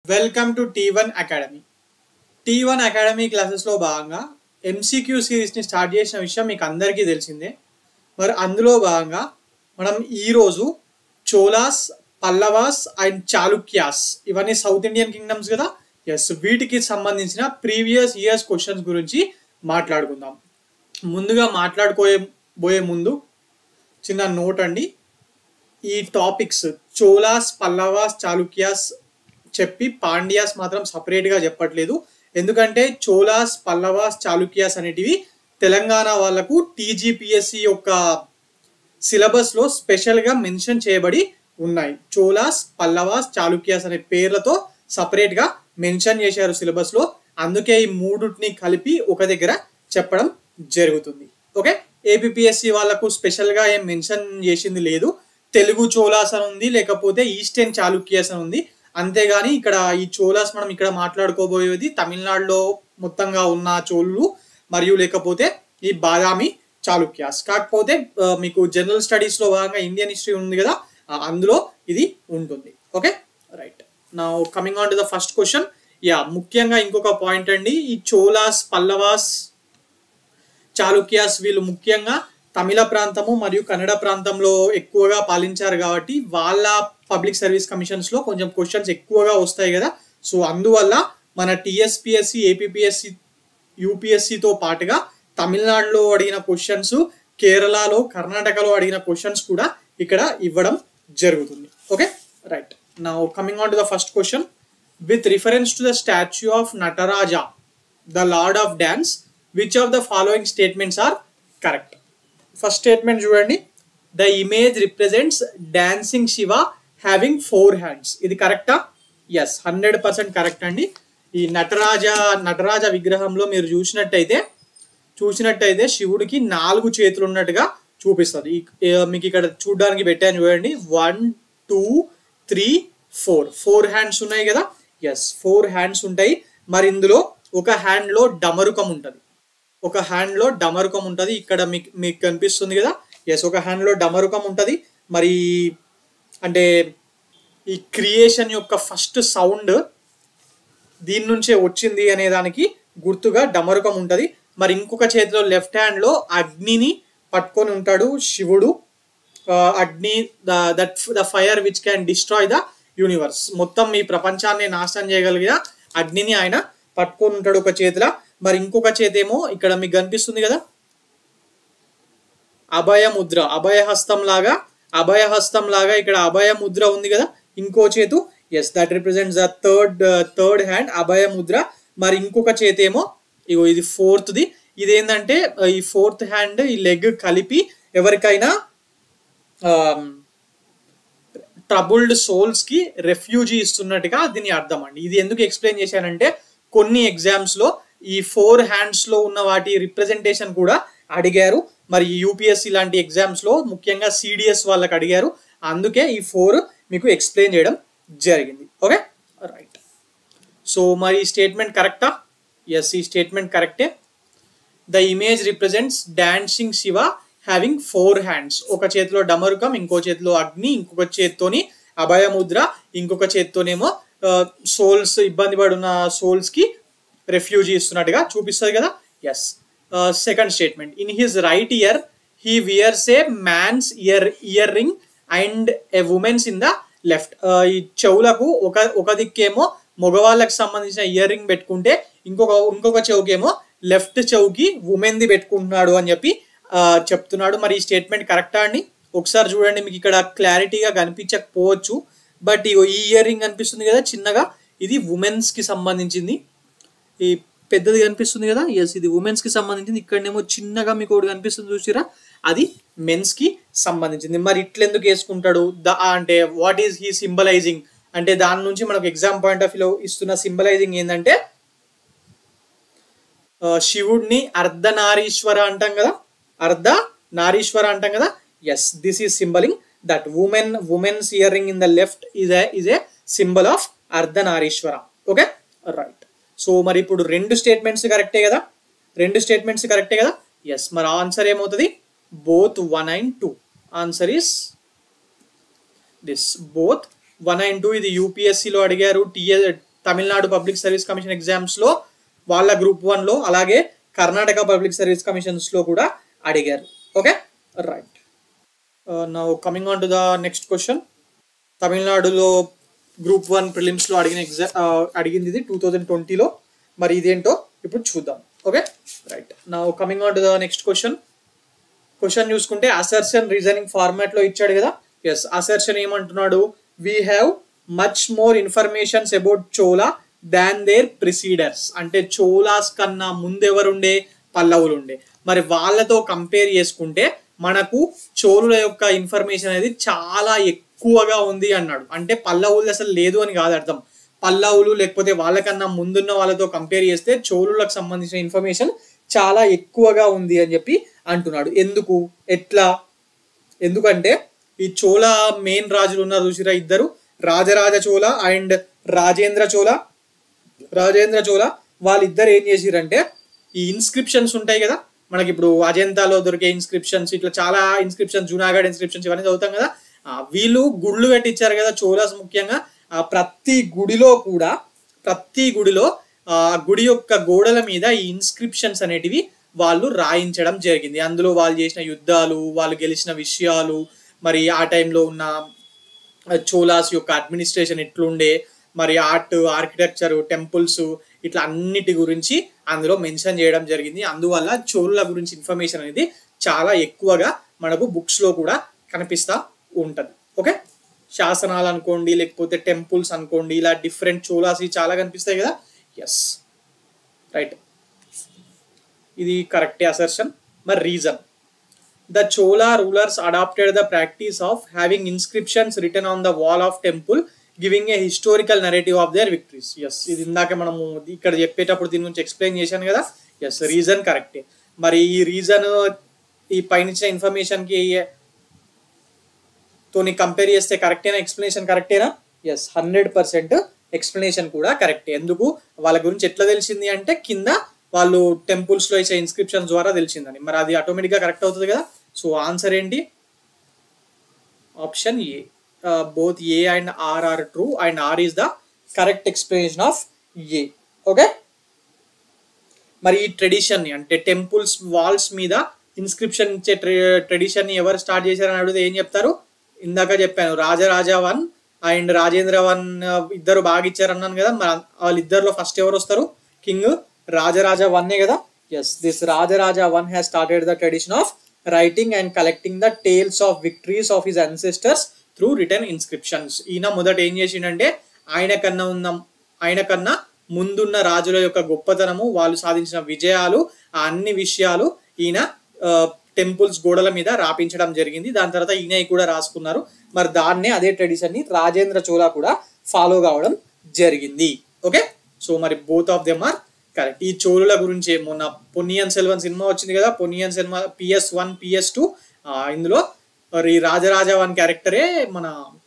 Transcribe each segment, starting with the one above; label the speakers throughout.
Speaker 1: Welcome to T one academy T one academy క్లాసెస్లో భాగంగా MCQ సిరీస్ని start చేసిన విషయం మీకు అందరికీ తెలిసిందే మరి అందులో భాగంగా మనం ఈరోజు చోలాస్ పల్లవాస్ అండ్ చాళుక్యాస్ ఇవన్నీ సౌత్ ఇండియన్ కింగ్డమ్స్ కదా ఎస్ వీటికి సంబంధించిన ప్రీవియస్ ఇయర్స్ క్వశ్చన్స్ గురించి మాట్లాడుకుందాం ముందుగా మాట్లాడుకోయే పోయే ముందు చిన్న నోట్ అండి ఈ టాపిక్స్ చోలాస్ పల్లవాస్ చాళుక్యాస్ చెప్పి పాండ్యాస్ మాత్రం సపరేట్గా చెప్పట్లేదు ఎందుకంటే చోలాస్ పల్లవాస్ చాళుక్యాస్ అనేటివి తెలంగాణ వాళ్ళకు టీజీపీఎస్సి యొక్క సిలబస్లో స్పెషల్గా మెన్షన్ చేయబడి ఉన్నాయి చోలాస్ పల్లవాస్ చాళుక్యాస్ అనే పేర్లతో సపరేట్గా మెన్షన్ చేశారు సిలబస్లో అందుకే ఈ మూడుని కలిపి ఒక దగ్గర చెప్పడం జరుగుతుంది ఓకే ఏపీఎస్సి వాళ్ళకు స్పెషల్గా ఏం మెన్షన్ చేసింది లేదు తెలుగు చోలాస్ అని ఉంది లేకపోతే ఈస్టర్న్ చాళుక్యాస్ అని ఉంది అంతేగాని ఇక్కడ ఈ చోలాస్ మనం ఇక్కడ మాట్లాడుకోబోయేది తమిళనాడులో మొత్తంగా ఉన్న చోళ్ళు మరియు లేకపోతే ఈ బాదామి చాళుక్యాస్ కాకపోతే ఆ, మీకు జనరల్ స్టడీస్లో భాగంగా ఇండియన్ హిస్టరీ ఉంది కదా ఆ, అందులో ఇది ఉంటుంది ఓకే రైట్ నా coming on to the first question yeah ముఖ్యంగా ఇంకొక పాయింట్ అండి ఈ చోలాస్ పల్లవాస్ చాళుక్యాస్ వీళ్ళు ముఖ్యంగా తమిళ ప్రాంతము మరియు కన్నడ ప్రాంతంలో ఎక్కువగా పాలించారు కాబట్టి వాళ్ళ పబ్లిక్ సర్వీస్ కమిషన్స్ లో కొంచెం క్వశ్చన్స్ ఎక్కువగా వస్తాయి కదా సో అందువల్ల మన టిఎస్పిఎస్సి ఏపీఎస్సి యూపీఎస్సితో పాటుగా తమిళనాడులో అడిగిన క్వశ్చన్స్ కేరళలో కర్ణాటకలో అడిగిన క్వశ్చన్స్ కూడా ఇక్కడ ఇవ్వడం జరుగుతుంది ఓకే రైట్ నా coming on to the first question with reference to the statue of Nataraja the lord of dance which of the following statements are correct first statement చూడండి the image represents dancing Shiva having four hands ఇది కరెక్టా yes hundred percent correct అండి ఈ నటరాజ నటరాజ విగ్రహంలో మీరు చూసినట్టయితే చూసినట్టయితే శివుడికి నాలుగు చేతులు ఉన్నట్టుగా చూపిస్తుంది ఈ- ఏ, మీకు ఇక్కడ చూడడానికి పెట్టాను చూడండి one two three four four hands ఉన్నాయి కదా ఎస్ ఫోర్ హ్యాండ్స్ ఉంటాయి మరి ఇందులో ఒక హ్యాండ్ లో డమరుకం ఉంటుంది ఒక హ్యాండ్ లో డమరుకం ఉంటుంది ఇక్కడ మీకు మీకు కనిపిస్తుంది కదా ఎస్ ఒక హ్యాండ్ లో డమరుకం ఉంటుంది మరి అంటే ఈ క్రియేషన్ యొక్క ఫస్ట్ సౌండ్ దీని నుంచే వచ్చింది అనే దానికి గుర్తుగా డమరుకం ఉంటుంది మరి ఇంకొక చేతిలో లెఫ్ట్ హ్యాండ్ లో అగ్నిని పట్టుకొని ఉంటాడు శివుడు ఆ, అగ్ని the that the fire which can destroy the universe మొత్తం ఈ ప్రపంచాన్ని నాశనం చేయగలిగిన అగ్నిని ఆయన పట్టుకొని ఉంటాడు ఒక చేతిలో మరి ఇంకొక చేతేమో ఇక్కడ మీకు కనిపిస్తుంది కదా అభయ ముద్ర అభయహస్తం లాగా అభయహస్తం లాగా ఇక్కడ అభయ ముద్ర ఉంది కదా ఇంకో చేతు yes that represents the third third hand అభయ ముద్ర మరి ఇంకొక చేతేమో ఇగో ఇది ఫోర్త్ది ఇదేంటంటే ఆ, ఈ ఫోర్త్ హ్యాండ్ ఈ లెగ్ కలిపి ఎవరికైనా ట్రబుల్డ్ సోల్స్ కి రెఫ్యూజీ ఇస్తున్నట్టుగా దీని అర్థం అండి ఇది ఎందుకు ఎక్స్ప్లెయిన్ చేశానంటే కొన్ని ఎగ్జామ్స్ లో ఈ ఫోర్ హ్యాండ్స్ లో ఉన్న వాటి రిప్రజెంటేషన్ కూడా అడిగారు మరి యూపీఎస్సి లాంటి ఎగ్జామ్స్ లో ముఖ్యంగా సిడిఎస్ వాళ్ళకి అడిగారు అందుకే ఈ ఫోర్ మీకు ఎక్స్ప్లెయిన్ చేయడం జరిగింది ఓకే రైట్ సో మరి ఈ స్టేట్మెంట్ కరెక్టా ఎస్ ఈ స్టేట్మెంట్ కరెక్టే the image represents dancing Shiva having four hands ఒక చేతిలో డమరుకం ఇంకో చేతిలో అగ్ని ఇంకొక చేత్తోని అభయముద్ర ఇంకొక చేత్తోనేమో సోల్స్ ఇబ్బంది పడున్న సోల్స్ కి రెఫ్యూజీ ఇస్తున్నట్టుగా చూపిస్తుంది కదా yes second statement in his right ear he wears a man's ear ear ring and a women's in the left ఈ చెవులకు ఒక ఒక దిక్కేమో మగవాళ్ళకి సంబంధించిన ఇయర్ రింగ్ పెట్టుకుంటే ఇంకొక ఇంకొక చెవుకేమో లెఫ్ట్ చెవుకి ఉమెన్ది పెట్టుకుంటున్నాడు అని చెప్పి ఆ, చెప్తున్నాడు మరి ఈ స్టేట్మెంట్ కరెక్టా అండి ఒకసారి చూడండి మీకు ఇక్కడ క్లారిటీగా కనిపించకపోవచ్చు బట్ ఇగో ఈ ఇయర్ రింగ్ కనిపిస్తుంది కదా చిన్నగా ఇది ఉమెన్స్ కి సంబంధించింది ఈ పెద్దది కనిపిస్తుంది కదా ఎస్ ఇది ఉమెన్స్ కి సంబంధించింది ఇక్కడనేమో చిన్నగా మీకు ఒకటి కనిపిస్తుంది చూసిరా అది మెన్స్ కి సంబంధించింది మరి ఇట్లెందుకు వేసుకుంటాడు ద అంటే వాట్ ఈస్ హీ సింబలైజింగ్ అంటే దాని నుంచి మనకు ఎగ్జామ్ పాయింట్ ఆఫ్ వ్యూలో ఇస్తున్న సింబలైజింగ్ ఏంటంటే ఆ, శివుడిని అర్ధనారీశ్వర అంటాం కదా అర్ధ నారీశ్వర అంటాం కదా yes this is symbolling that woman women's ear ring in the left is is a symbol of Ardhanarishvara okay right so మరి ఇప్పుడు రెండు స్టేట్మెంట్స్ కరెక్టే కదా రెండు స్టేట్మెంట్స్ కరెక్టే కదా ఎస్ మరి ఆన్సర్ ఏమవుతుంది both one and two answer is this both one and two ఇది యూపీఎస్సిలో అడిగారు TA Tamil Nadu public service commission ఎగ్జామ్స్లో వాళ్ళ గ్రూప్ వన్లో అలాగే కర్ణాటక పబ్లిక్ సర్వీస్ కమిషన్స్లో కూడా అడిగారు ఓకే రైట్ నా coming on to the next question తమిళనాడులో గ్రూప్ వన్ ప్రిలిమ్స్లో అడిగిన ఎగ్జా అడిగింది ఇది టూ థౌజండ్ ట్వంటీలో మరి ఇదేంటో ఇప్పుడు చూద్దాం ఓకే రైట్ నా coming on to the next question question చూసుకుంటే అసర్షన్ రీజనింగ్ ఫార్మాట్ లో ఇచ్చాడు కదా ఎస్ అసర్షన్ ఏమంటున్నాడు we have much more informations about Chola than their preceders అంటే చోలాస్ కన్నా ముందెవరుండే పల్లవులు ఉండే మరి వాళ్ళతో కంపేర్ చేసుకుంటే మనకు చోళుల యొక్క ఇన్ఫర్మేషన్ అనేది చాలా ఎక్కువగా ఉంది అన్నాడు అంటే పల్లవులు అసలు లేదు అని కాదు అర్థం పల్లవులు లేకపోతే వాళ్ళకన్నా ముందున్న వాళ్ళతో కంపేర్ చేస్తే చోళులకు సంబంధించిన ఇన్ఫర్మేషన్ చాలా ఎక్కువగా ఉంది అని చెప్పి అంటున్నాడు ఎందుకు ఎట్లా ఎందుకంటే ఈ చోళ మెయిన్ రాజులు ఉన్నారు చూసిరా ఇద్దరు రాజరాజ చోళ అండ్ రాజేంద్ర చోళ రాజేంద్ర చోళ వాళ్ళిద్దరు ఏం చేసిరంటే ఈ ఇన్స్క్రిప్షన్స్ ఉంటాయి కదా మనకి ఇప్పుడు అజంతాలో దొరికే ఇన్స్క్రిప్షన్స్ ఇట్లా చాలా ఇన్స్క్రిప్షన్స్ జూనాగఢ్ ఇన్స్క్రిప్షన్స్ ఇవన్నీ చదువుతాం కదా ఆ, వీళ్ళు గుళ్ళు కట్టించారు కదా చోళాస్ ముఖ్యంగా ఆ ప్రతి గుడిలో కూడా ప్రతి గుడిలో ఆ గుడి యొక్క గోడల మీద ఈ ఇన్స్క్రిప్షన్స్ అనేటివి వాళ్ళు రాయించడం జరిగింది అందులో వాళ్ళు చేసిన యుద్ధాలు వాళ్ళు గెలిచిన విషయాలు మరి ఆ టైంలో ఉన్న చోలాస్ యొక్క అడ్మినిస్ట్రేషన్ ఎట్లుండే మరి ఆర్ట్ ఆర్కిటెక్చర్ టెంపుల్స్ ఇట్లా అన్నిటి గురించి అందులో మెన్షన్ చేయడం జరిగింది అందువల్ల చోళుల గురించి ఇన్ఫర్మేషన్ అనేది చాలా ఎక్కువగా మనకు బుక్స్ లో కూడా కనిపిస్తా ఉంటది ఓకే శాసనాలు అనుకోండి లేకపోతే టెంపుల్స్ అనుకోండి ఇలా డిఫరెంట్ చోలాస్ చాలా కనిపిస్తాయి కదా ఎస్ రైట్ ఇది కరెక్టే అసర్షన్ మరి reason the Chola rulers adopted the practice of having inscriptions written on the wall of temple giving a historical narrative of their victories yes ఇది ఇందాక మనము ఇక్కడ చెప్పేటప్పుడు దీని గురించి ఎక్స్ప్లెయిన్ చేశాను కదా ఎస్ రీజన్ కరెక్టే మరి ఈ రీజన్ ఈ పైన ఇచ్చిన ఇన్ఫర్మేషన్ కి తోని కంపేర్ చేస్తే కరెక్టేనా ఎక్స్ప్లెనేషన్ కరెక్టేనా ఎస్ హండ్రెడ్ పర్సెంట్ ఎక్స్ప్లెనేషన్ కూడా కరెక్టే ఎందుకు వాళ్ళ గురించి ఎట్లా తెలిసింది అంటే కింద వాళ్ళు టెంపుల్స్ లో ఇచ్చే ఇన్స్క్రిప్షన్ ద్వారా తెలిసిందని మరి అది ఆటోమేటిక్ గా కరెక్ట్ అవుతుంది కదా సో ఆన్సర్ ఏంటి option A both A and R are true and R is the correct explanation of A okay మరి ఈ ట్రెడిషన్ ని అంటే టెంపుల్స్ వాల్స్ మీద ఇన్స్క్రిప్షన్ ఇచ్చే ట్రెడిషన్ ని ఎవరు స్టార్ట్ చేశారని అడిగితే ఏం చెప్తారు ఇందాక చెప్పాను Rajaraja one and Rajendra one ఇద్దరు బాగా ఇచ్చారు అన్నాను కదా మరి వాళ్ళిద్దరిలో ఫస్ట్ ఎవరు వస్తారు కింగ్ రాజరాజా వన్నే కదా yes this Rajaraja one has started the tradition of writing and collecting the tales of victories of his ancestors through written inscriptions ఈయన మొదట ఏం చేసిండంటే ఆయన కన్నా ఉన్న ఆయన కన్నా ముందున్న రాజుల యొక్క గొప్పతనము వాళ్ళు సాధించిన విజయాలు ఆ అన్ని విషయాలు ఈయన టెంపుల్స్ గోడల మీద రాపించడం జరిగింది దాని తర్వాత ఈయన కూడా రాసుకున్నారు మరి దాన్నే అదే ట్రెడిషన్ ని రాజేంద్ర చోళ కూడా ఫాలో కావడం జరిగింది ఓకే సో మరి both of them are correct ఈ చోళుల గురించి మొన్న పొన్నియన్ సెల్వన్ సినిమా వచ్చింది కదా Ponniyin cinema PS one PS two ఇందులో మరి రాజరాజ వన్ క్యారెక్టరే మన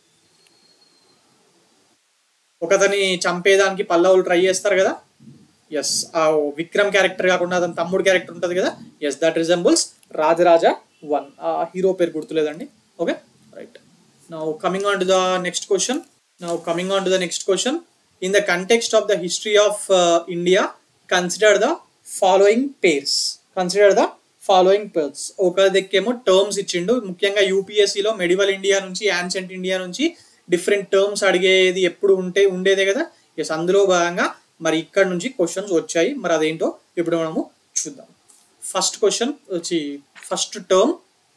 Speaker 1: ఒకతని చంపేదానికి పల్లవులు ట్రై చేస్తారు కదా ఎస్ ఆ విక్రమ్ క్యారెక్టర్ కాకుండా అతని తమ్ముడు క్యారెక్టర్ ఉంటుంది కదా yes that resembles Rajaraja one ఆ హీరో పేరు గుర్తులేదండి okay right now coming on to the next question now coming on to the next question in the context of the history of India consider the following pairs consider the following pairs ఒక దిక్కేమో terms ఇచ్చిండు ముఖ్యంగా యూపీఎస్సీలో medieval India నుంచి ancient India నుంచి different terms అడిగేది ఎప్పుడు ఉంటే ఉండేదే కదా ఎస్ అందులో భాగంగా మరి ఇక్కడ నుంచి క్వశ్చన్స్ వచ్చాయి మరి అదేంటో ఇప్పుడు మనము చూద్దాం ఫస్ట్ క్వశ్చన్ వచ్చి first term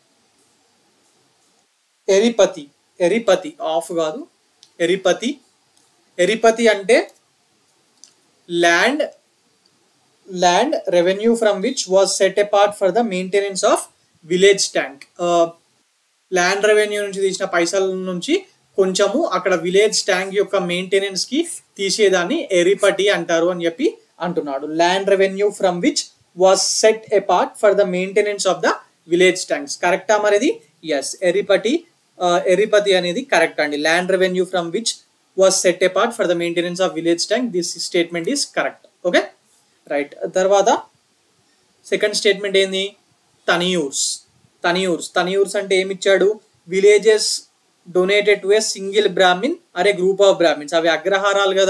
Speaker 1: eripatti eripatti of కాదు ఎరిపతి ఎరిపతి అంటే land land revenue from which was set apart for the maintenance of village tank land revenue నుంచి తీసిన పైసల నుంచి కొంచెము అక్కడ విలేజ్ ట్యాంక్ యొక్క మెయింటెనెన్స్ కి తీసేదాన్ని ఎరిపటి అంటారు అని చెప్పి అంటున్నాడు land revenue from which was set apart for the maintenance of the village tanks కరెక్టా మరిది ఎస్ ఎరిపటి ఎరిపతి అనేది కరెక్ట్ అండి land revenue from which was set apart for the maintenance of village tank this statement is correct okay right తర్వాత second statement ఏంది తనియూర్స్ తనియూర్స్ తనియూర్స్ అంటే ఏమి ఇచ్చాడు villages donated to a single Brahmin or a group of Brahmins అవి అగ్రహారాలు కదా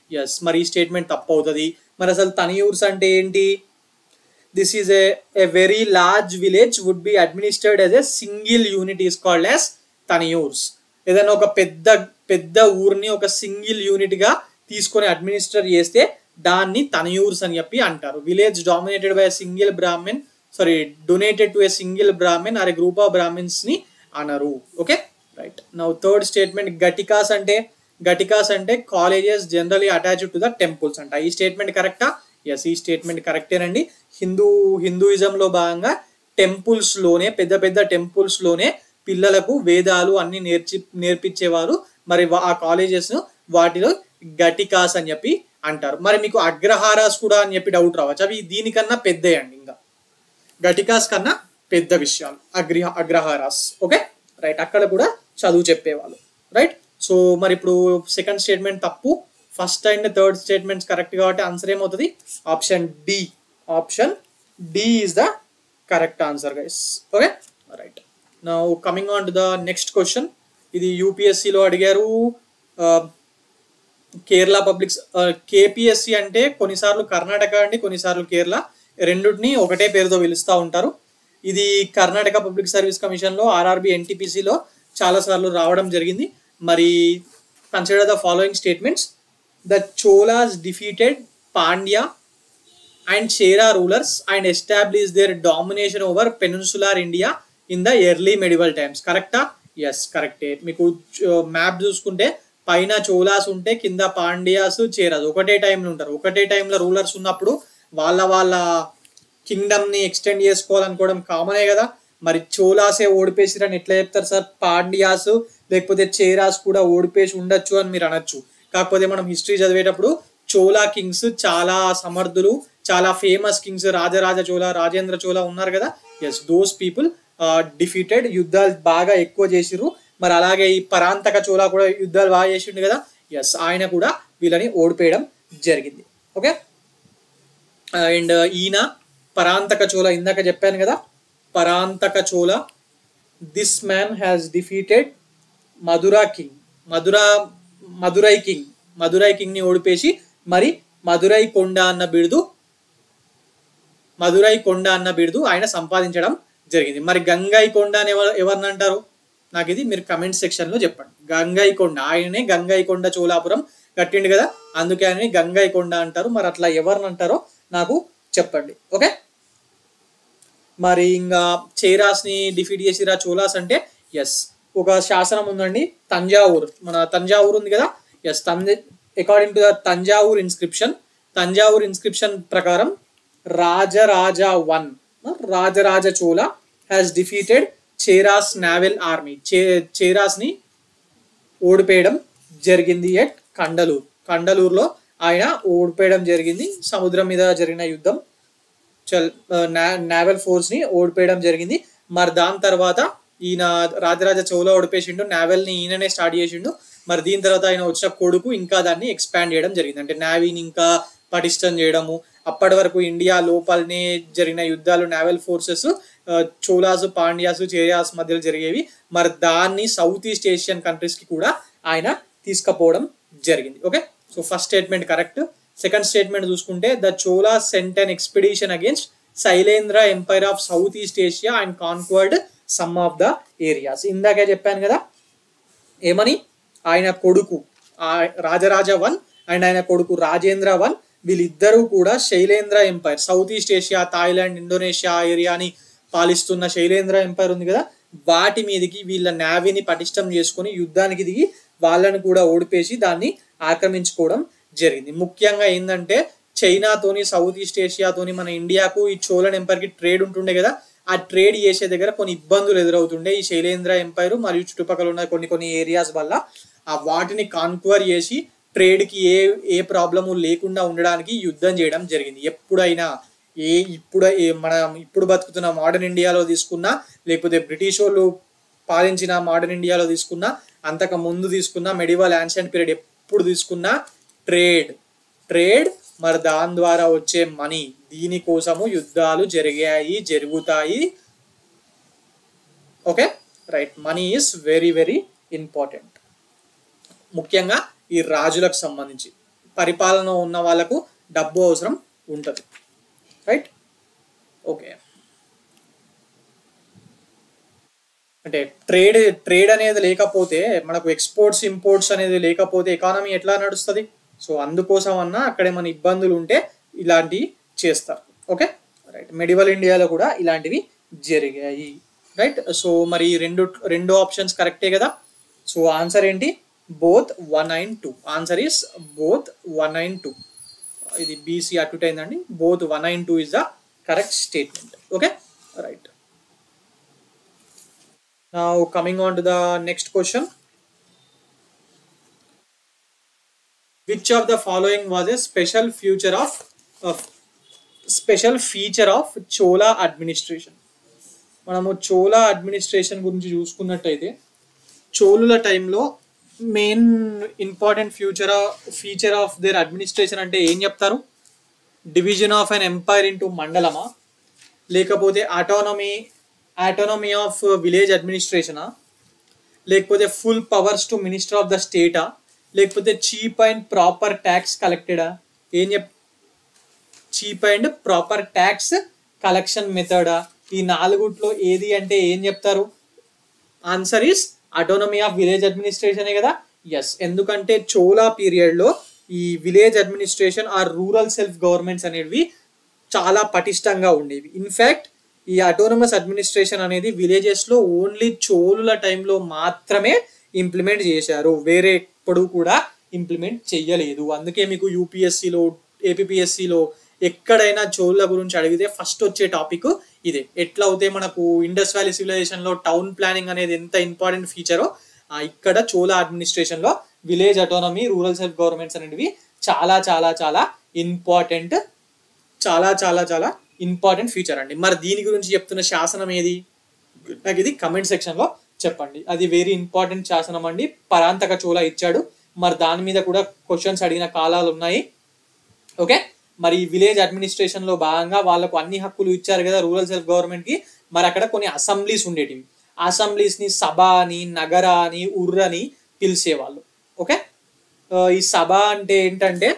Speaker 1: ఎస్ మరి ఈ స్టేట్మెంట్ తప్పు అవుతుంది మరి అసలు తనియూర్స్ అంటే ఏంటి this is a a very large village would be administered as a single unit is called as Taniyurs ఏదైనా ఒక పెద్ద పెద్ద ఊరిని ఒక సింగిల్ యూనిట్ గా తీసుకొని అడ్మినిస్టర్ చేస్తే దాన్ని తనయూర్స్ అని చెప్పి అంటారు village dominated by single Brahman sorry donated to a single Brahman or a group of Brahmins ని అనరు okay right now third statement Ghatikas అంటే గటికాస్ అంటే colleges generally attached to the temples అంట ఈ స్టేట్మెంట్ కరెక్టా ఎస్ ఈ స్టేట్మెంట్ కరెక్టేనండి హిందూ హిందూయిజంలో భాగంగా టెంపుల్స్ లోనే పెద్ద పెద్ద టెంపుల్స్ లోనే పిల్లలకు వేదాలు అన్ని నేర్చి నేర్పించేవారు మరి వా- ఆ కాలేజెస్ వాటిలో గటికాస్ అని చెప్పి అంటారు మరి మీకు అగ్రహారాస్ కూడా అని చెప్పి డౌట్ రావచ్చు అవి దీనికన్నా పెద్దయండి ఇంకా గటికాస్ కన్నా పెద్ద విషయాలు అగ్రి అగ్రహారాస్ ఓకే రైట్ అక్కడ కూడా చదువు చెప్పేవాళ్ళు రైట్ సో మరి ఇప్పుడు సెకండ్ స్టేట్మెంట్ తప్పు first and third statements correct కాబట్టి ఆన్సర్ ఏమవుతుంది option D option D is the correct answer guys okay right నా coming on to the next question ఇది యూపీఎస్సిలో అడిగారు కేరళ పబ్లిక్ కేపిఎస్సి అంటే కొన్నిసార్లు కర్ణాటక అండి కొన్నిసార్లు కేరళ రెండుటిని ఒకటే పేరుతో పిలుస్తూ ఉంటారు ఇది కర్ణాటక పబ్లిక్ సర్వీస్ కమిషన్లో ఆర్ఆర్బి ఎన్టీపీసీలో చాలాసార్లు రావడం జరిగింది మరి consider the following statements the Cholas defeated Pandya and Chera rulers and establish their domination over peninsular India in the early medieval times కరెక్టా ఎస్ కరెక్టే మీకు మ్యాప్ చూసుకుంటే పైన చోలాస్ ఉంటే కింద పాండ్యాస్ చేరాస్ ఒకటే టైంలో ఉంటారు ఒకటే టైంలో రూలర్స్ ఉన్నప్పుడు వాళ్ళ వాళ్ళ కింగ్డమ్ ని ఎక్స్టెండ్ చేసుకోవాలనుకోవడం కామనే కదా మరి చోలాసే ఓడిపేసిరని ఎట్లా చెప్తారు సార్ పాండ్యాస్ లేకపోతే చేరాస్ కూడా ఓడిపేసి ఉండొచ్చు అని మీరు అనొచ్చు కాకపోతే మనం హిస్టరీ చదివేటప్పుడు చోలా కింగ్స్ చాలా సమర్థులు చాలా ఫేమస్ కింగ్స్ రాజరాజ చోళ రాజేంద్ర చోళ ఉన్నారు కదా ఎస్ దోస్ పీపుల్ డిఫీటెడ్ యుద్ధాలు బాగా ఎక్కువ చేసిర్రు మరి అలాగే ఈ పరాంతక చోళ కూడా యుద్ధాలు బాగా చేసిండు కదా ఎస్ ఆయన కూడా వీళ్ళని ఓడిపోయడం జరిగింది ఓకే అండ్ ఈయన పరాంతక చోళ ఇందాక చెప్పాను కదా Parantaka Chola this man has defeated Madura king Madura Madurai king Madurai king ని ఓడిపేసి మరి మధురై కొండ అన్న బిరుదు మధురై కొండ అన్న బిరుదు ఆయన సంపాదించడం జరిగింది మరి గంగై కొండ అని ఎవరు ఎవరిని అంటారు నాకు ఇది మీరు కమెంట్ సెక్షన్ లో చెప్పండి గంగై కొండ ఆయననే గంగై కొండ చోళాపురం కట్టిండు కదా అందుకే ఆయన గంగై కొండ అంటారు మరి అట్లా ఎవరిని అంటారో నాకు చెప్పండి ఓకే మరి ఇంకా చేరాస్ ని డిఫీట్ చేసిరా చోలాస్ అంటే ఎస్ ఒక శాసనం ఉందండి తంజావూర్ మన తంజావూర్ ఉంది కదా yes Thanja according to the Thanjavur inscription Thanjavur inscription ప్రకారం Rajaraja one Rajaraja Chola has defeated Cheras naval army చే చేరాస్ ని ఓడిపోయడం జరిగింది ఎట్ కండలూరు కండలూరులో ఆయన ఓడిపోయడం జరిగింది సముద్రం మీద జరిగిన యుద్ధం చల్ నావల్ ఫోర్స్ ని ఓడిపోయడం జరిగింది మరి దాని తర్వాత ఈయన రాజరాజ చౌల ఓడిపేసిండు నావెల్ ని ఈయననే స్టార్ట్ చేసిండు మరి దీని తర్వాత ఆయన వచ్చిన కొడుకు ఇంకా దాన్ని ఎక్స్పాండ్ చేయడం జరిగింది అంటే నావీని ఇంకా పటిష్టం చేయడము అప్పటి వరకు ఇండియా లోపలనే జరిగిన యుద్ధాలు నావల్ ఫోర్సెస్ చోలాస్ పాండ్యాస్ చేరియాస్ మధ్యలో జరిగేవి మరి దాన్ని సౌత్ ఈస్ట్ ఏషియన్ కంట్రీస్ కి కూడా ఆయన తీసుకుపోవడం జరిగింది okay so first statement correct second statement చూసుకుంటే the Chola sent an expedition against Shailendra empire of south east Asia and conquered some of the areas ఇందాకే చెప్పాను కదా ఏమని ఆయన కొడుకు ఆ రాజరాజ వన్ అండ్ ఆయన కొడుకు రాజేంద్ర వన్ వీళ్ళిద్దరూ కూడా Shailendra empire south east Asia Thailand Indonesia ఏరియాని పాలిస్తున్న శైలేంద్ర ఎంపైర్ ఉంది కదా వాటి మీదకి వీళ్ళ నావీని పటిష్టం చేసుకొని యుద్ధానికి దిగి వాళ్ళని కూడా ఓడిపేసి దాన్ని ఆక్రమించుకోవడం జరిగింది ముఖ్యంగా ఏంటంటే చైనాతోని సౌత్ ఈస్ట్ ఏషియాతోని మన ఇండియాకు ఈ చోళన్ ఎంపైర్కి ట్రేడ్ ఉంటుండే కదా ఆ ట్రేడ్ చేసే దగ్గర కొన్ని ఇబ్బందులు ఎదురవుతుండే ఈ శైలేంద్ర ఎంపైర్ మరియు చుట్టుపక్కల ఉన్న కొన్ని కొన్ని ఏరియాస్ వల్ల ఆ వాటిని కాన్క్వర్ చేసి ట్రేడ్కి ఏ ఏ ప్రాబ్లము లేకుండా ఉండడానికి యుద్ధం చేయడం జరిగింది ఎప్పుడైనా ఏ ఇప్పుడు ఏ మన ఇప్పుడు బతుకుతున్న మోడర్న్ ఇండియాలో తీసుకున్నా లేకపోతే బ్రిటిష్ వాళ్ళు పాలించిన మోడర్న్ ఇండియాలో తీసుకున్నా అంతకు ముందు తీసుకున్న మెడివల్ యాన్షియంట్ పీరియడ్ ఎప్పుడు తీసుకున్నా ట్రేడ్ ట్రేడ్ మరి దాని ద్వారా వచ్చే మనీ దీనికోసము యుద్ధాలు జరిగాయి జరుగుతాయి okay right money is very very important ముఖ్యంగా ఈ రాజులకు సంబంధించి పరిపాలన ఉన్న వాళ్ళకు డబ్బు అవసరం ఉంటుంది రైట్ ఓకే అంటే ట్రేడ్ ట్రేడ్ అనేది లేకపోతే మనకు ఎక్స్పోర్ట్స్ ఇంపోర్ట్స్ అనేది లేకపోతే ఎకానమీ ఎట్లా నడుస్తుంది సో అందుకోసం అన్నా అక్కడ ఏమైనా ఇబ్బందులు ఉంటే ఇలాంటివి చేస్తారు ఓకే రైట్ మెడివల్ ఇండియాలో కూడా ఇలాంటివి జరిగాయి రైట్ సో మరి రెండు రెండు ఆప్షన్స్ కరెక్టే కదా సో ఆన్సర్ ఏంటి both one nine two answer is both one nine two ఇది బీసీ అటు అయిందండి both one nine two is the correct statement okay right Now coming on to the next question. Which of the following was a special feature of, of special feature of Chola administration? మనము Chola administration గురించి చూసుకున్నట్టయితే చోళుల టైంలో main important future feature of their administration అంటే ఏం చెప్తారు division of an empire into మండలమా లేకపోతే ఆటోనమీ ఆటోనమీ ఆఫ్ విలేజ్ అడ్మినిస్ట్రేషనా లేకపోతే full powers to minister of the స్టేటా లేకపోతే చీప్ అండ్ ప్రాపర్ ట్యాక్స్ కలెక్టెడా ఏం చెప్ cheap and proper tax collection మెథడా ఈ నాలుగుట్లో ఏది అంటే ఏం చెప్తారు answer is autonomy of village అడ్మినిస్ట్రేషనే కదా ఎస్ ఎందుకంటే చోలా పీరియడ్లో ఈ village administration or rural self governments అనేవి చాలా పటిష్టంగా ఉండేవి ఇన్ఫ్యాక్ట్ ఈ అటోనమస్ అడ్మినిస్ట్రేషన్ అనేది విలేజెస్లో ఓన్లీ చోళుల టైంలో మాత్రమే ఇంప్లిమెంట్ చేశారు వేరే ఎప్పుడు కూడా ఇంప్లిమెంట్ చెయ్యలేదు అందుకే మీకు యూపీఎస్సిలో ఏపీఎస్సిలో ఎక్కడైనా చోళ్ళ గురించి అడిగితే ఫస్ట్ వచ్చే టాపిక్ ఇదే ఎట్లా అవుతే మనకు ఇండస్ వ్యాలీ సివిలైజేషన్లో టౌన్ ప్లానింగ్ అనేది ఎంత ఇంపార్టెంట్ ఫీచరో ఇక్కడ చోళ అడ్మినిస్ట్రేషన్లో village autonomy rural self governments అనేవి చాలా చాలా చాలా ఇంపార్టెంట్ చాలా చాలా చాలా ఇంపార్టెంట్ ఫీచర్ అండి మరి దీని గురించి చెప్తున్న శాసనం ఏది నాకు ఇది కమెంట్ సెక్షన్లో చెప్పండి అది వెరీ ఇంపార్టెంట్ శాసనం అండి పరాంతక చోళ ఇచ్చాడు మరి దాని మీద కూడా క్వశ్చన్స్ అడిగిన కాలాలు ఉన్నాయి ఓకే మరి విలేజ్ అడ్మినిస్ట్రేషన్ లో భాగంగా వాళ్ళకు అన్ని హక్కులు ఇచ్చారు కదా రూరల్ సెల్ఫ్ గవర్నమెంట్ కి మరి అక్కడ కొన్ని అసెంబ్లీస్ ఉండేటివి అసెంబ్లీస్ ని సభ అని నగర అని ఉర్ర అని పిలిచేవాళ్ళు ఓకే ఈ సభ అంటే ఏంటంటే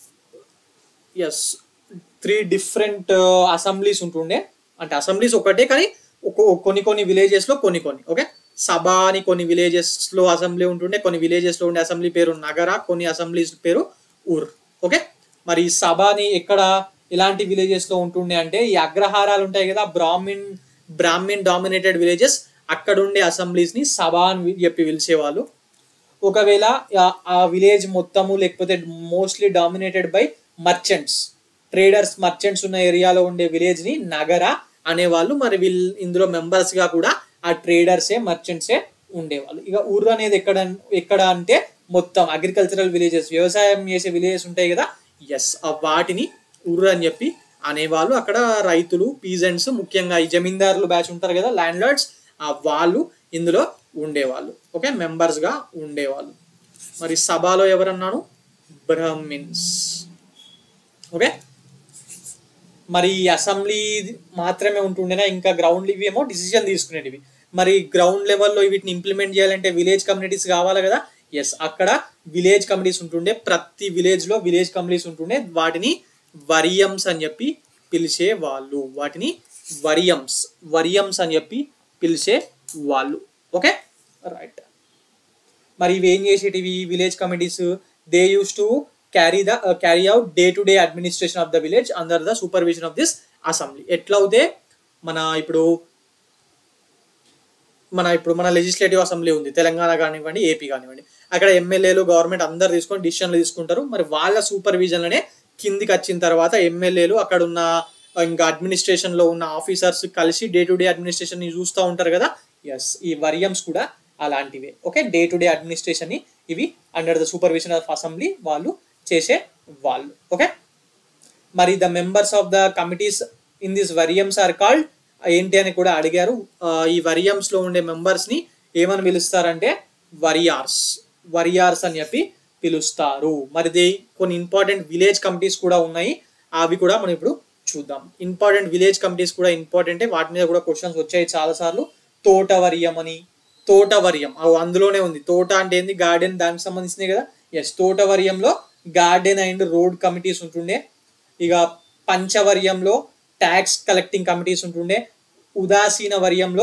Speaker 1: ఎస్ త్రీ డిఫరెంట్ అసెంబ్లీస్ ఉంటుండే అంటే అసెంబ్లీస్ ఒకటే కానీ ఒక్కో- కొన్ని కొన్ని విలేజెస్ లో కొన్ని కొన్ని ఓకే సభ అని కొన్ని విలేజెస్ లో అసెంబ్లీ ఉంటుండే కొన్ని విలేజెస్ లో ఉండే అసెంబ్లీ పేరు నగర కొన్ని అసెంబ్లీస్ పేరు ఊర్ ఓకే మరి ఈ సభ అని ఎక్కడ ఎలాంటి విలేజెస్ లో ఉంటుండే అంటే ఈ అగ్రహారాలు ఉంటాయి కదా బ్రాహ్మిన్ బ్రాహ్మిన్ డామినేటెడ్ విలేజెస్ అక్కడ ఉండే అసెంబ్లీస్ ని సభ అని చెప్పి పిలిచేవాళ్ళు ఒకవేళ ఆ- ఆ విలేజ్ మొత్తము లేకపోతే mostly dominated by merchants traders merchants ఉన్న ఏరియాలో ఉండే విలేజ్ ని నగర అనేవాళ్ళు మరి వీళ్ళు ఇందులో members గా కూడా ఆ ట్రేడర్సే మర్చెంట్సే ఉండేవాళ్ళు ఇక ఊరు అనేది ఎక్కడ ఎక్కడ అంటే మొత్తం అగ్రికల్చరల్ విలేజెస్ వ్యవసాయం చేసే విలేజెస్ ఉంటాయి కదా ఎస్ వాటిని ఊరు అని చెప్పి అనేవాళ్ళు అక్కడ రైతులు పీజెంట్స్ ముఖ్యంగా ఈ జమీందారులు బ్యాచ్ ఉంటారు కదా ల్యాండ్ లార్డ్స్ వాళ్ళు ఇందులో ఉండేవాళ్ళు ఓకే మెంబర్స్ గా ఉండేవాళ్ళు మరి సభలో ఎవరన్నాను బ్రహ్మిన్స్ ఓకే మరి ఈ అసెంబ్లీ మాత్రమే ఉంటుండేనా ఇంకా గ్రౌండ్ ఇవి ఏమో డిసిజన్ తీసుకునేటివి మరి గ్రౌండ్ లెవెల్లో వీటిని ఇంప్లిమెంట్ చేయాలంటే విలేజ్ కమ్యూనిటీస్ కావాలి కదా ఎస్ అక్కడ విలేజ్ కమిటీస్ ఉంటుండే ప్రతి విలేజ్ లో విలేజ్ కమిటీస్ ఉంటుండే వాటిని వరియమ్స్ అని చెప్పి పిలిచే వాళ్ళు వాటిని వరియమ్స్ వరియమ్స్ అని చెప్పి పిలిచే వాళ్ళు ఓకే రైట్ మరి ఇవి ఏం చేసేటివి village committees they use to carry the carry out day to day administration of the village under the supervision of this assembly ఎట్లా అవుతే మన ఇప్పుడు మన ఇప్పుడు మన లెజిస్లేటివ్ అసెంబ్లీ ఉంది తెలంగాణ కానివ్వండి ఏపీ కానివ్వండి అక్కడ ఎమ్మెల్యేలు గవర్నమెంట్ అందరు తీసుకొని డిసిషన్లు తీసుకుంటారు మరి వాళ్ళ సూపర్విజన్లోనే కిందికి వచ్చిన తర్వాత ఎమ్మెల్యేలు అక్కడ ఉన్న ఇంకా అడ్మినిస్ట్రేషన్ లో ఉన్న ఆఫీసర్స్ కలిసి డే టు డే అడ్మినిస్ట్రేషన్ ని చూస్తూ ఉంటారు కదా ఎస్ ఈ వరియమ్స్ కూడా అలాంటివే okay day to day administration ని ఇవి under the supervision of assembly వాళ్ళు చేసే వాళ్ళు ఓకే మరి the members of the committees in this variyams are called ఏంటి అని కూడా అడిగారు ఆ, ఈ వరియమ్స్ లో ఉండే మెంబర్స్ ని ఏమని పిలుస్తారంటే వరియార్స్ వరియార్స్ అని చెప్పి పిలుస్తారు మరి దే కొన్ని ఇంపార్టెంట్ విలేజ్ కమిటీస్ కూడా ఉన్నాయి అవి కూడా మనం ఇప్పుడు చూద్దాం ఇంపార్టెంట్ విలేజ్ కమిటీస్ కూడా ఇంపార్టెంటే వాటి మీద కూడా క్వశ్చన్స్ వచ్చాయి చాలా సార్లు తోటవర్యం అని తోటవర్యం అవి అందులోనే ఉంది తోట అంటే ఏంది గార్డెన్ దానికి సంబంధించినవి కదా ఎస్ తోటవర్యంలో గార్డెన్ అండ్ రోడ్ కమిటీస్ ఉంటుండే ఇక పంచవర్యంలో ట్యాక్స్ కలెక్టింగ్ కమిటీస్ ఉంటుండే ఉదాసీన వర్యంలో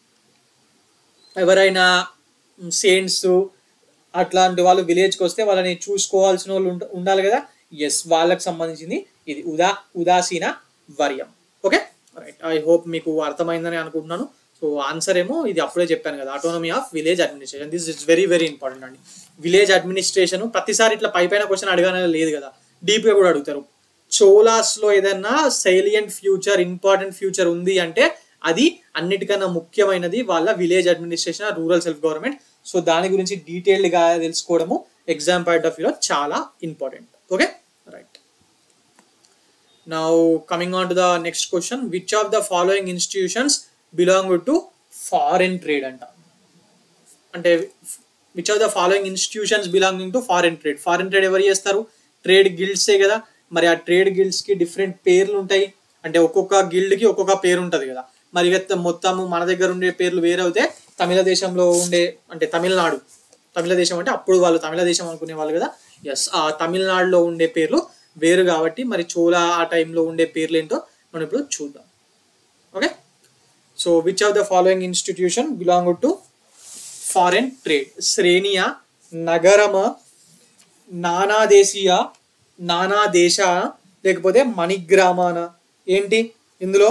Speaker 1: ఎవరైనా సేంట్స్ అట్లాంటి వాళ్ళు విలేజ్కి వస్తే వాళ్ళని చూసుకోవాల్సిన వాళ్ళు ఉండ- ఉండాలి కదా ఎస్ వాళ్ళకి సంబంధించింది ఇది ఉదా udasina variyam okay right I hope మీకు అర్థమైందని అనుకుంటున్నాను సో ఆన్సర్ ఏమో ఇది అప్పుడే చెప్పాను కదా autonomy of village administration this is very very important అండి విలేజ్ అడ్మినిస్ట్రేషన్ ప్రతిసారి ఇట్లా పై పైన క్వశ్చన్ అడగానే లేదు కదా డీప్గా కూడా అడుగుతారు చోలాస్లో ఏదైనా సైలియంట్ ఫ్యూచర్ ఇంపార్టెంట్ ఫ్యూచర్ ఉంది అంటే అది అన్నిటికన్నా ముఖ్యమైనది వాళ్ళ village administration rural self government so దాని గురించి డీటెయిల్డ్గా తెలుసుకోవడము ఎగ్జామ్ పాయింట్ ఆఫ్ వ్యూలో చాలా important okay right now coming on to the next question which of the following institutions belong to foreign trade అంట అంటే which of the following institutions belonging to foreign trade foreign trade ఎవరు చేస్తారు trade గిల్డ్సే కదా మరి ఆ trade guilds కి different పేర్లు ఉంటాయి అంటే ఒక్కొక్క గిల్డ్ కి ఒక్కొక్క పేరు ఉంటది కదా మరి ఇక మొత్తం మన దగ్గర ఉండే పేర్లు వేరే అవుతే తమిళ దేశంలో ఉండే అంటే తమిళనాడు తమిళ దేశం అంటే అప్పుడు వాళ్ళు తమిళ దేశం అనుకునే వాళ్ళు కదా ఎస్ ఆ తమిళనాడులో ఉండే పేర్లు వేరు కాబట్టి మరి చోళ ఆ టైంలో ఉండే పేర్లు ఏంటో మనం ఇప్పుడు చూద్దాం okay so which of the following institution belong to foreign trade శ్రేణియ నగరమ నానాదేశీయ నానా దేశ లేకపోతే మణిగ్రామాన ఏంటి ఇందులో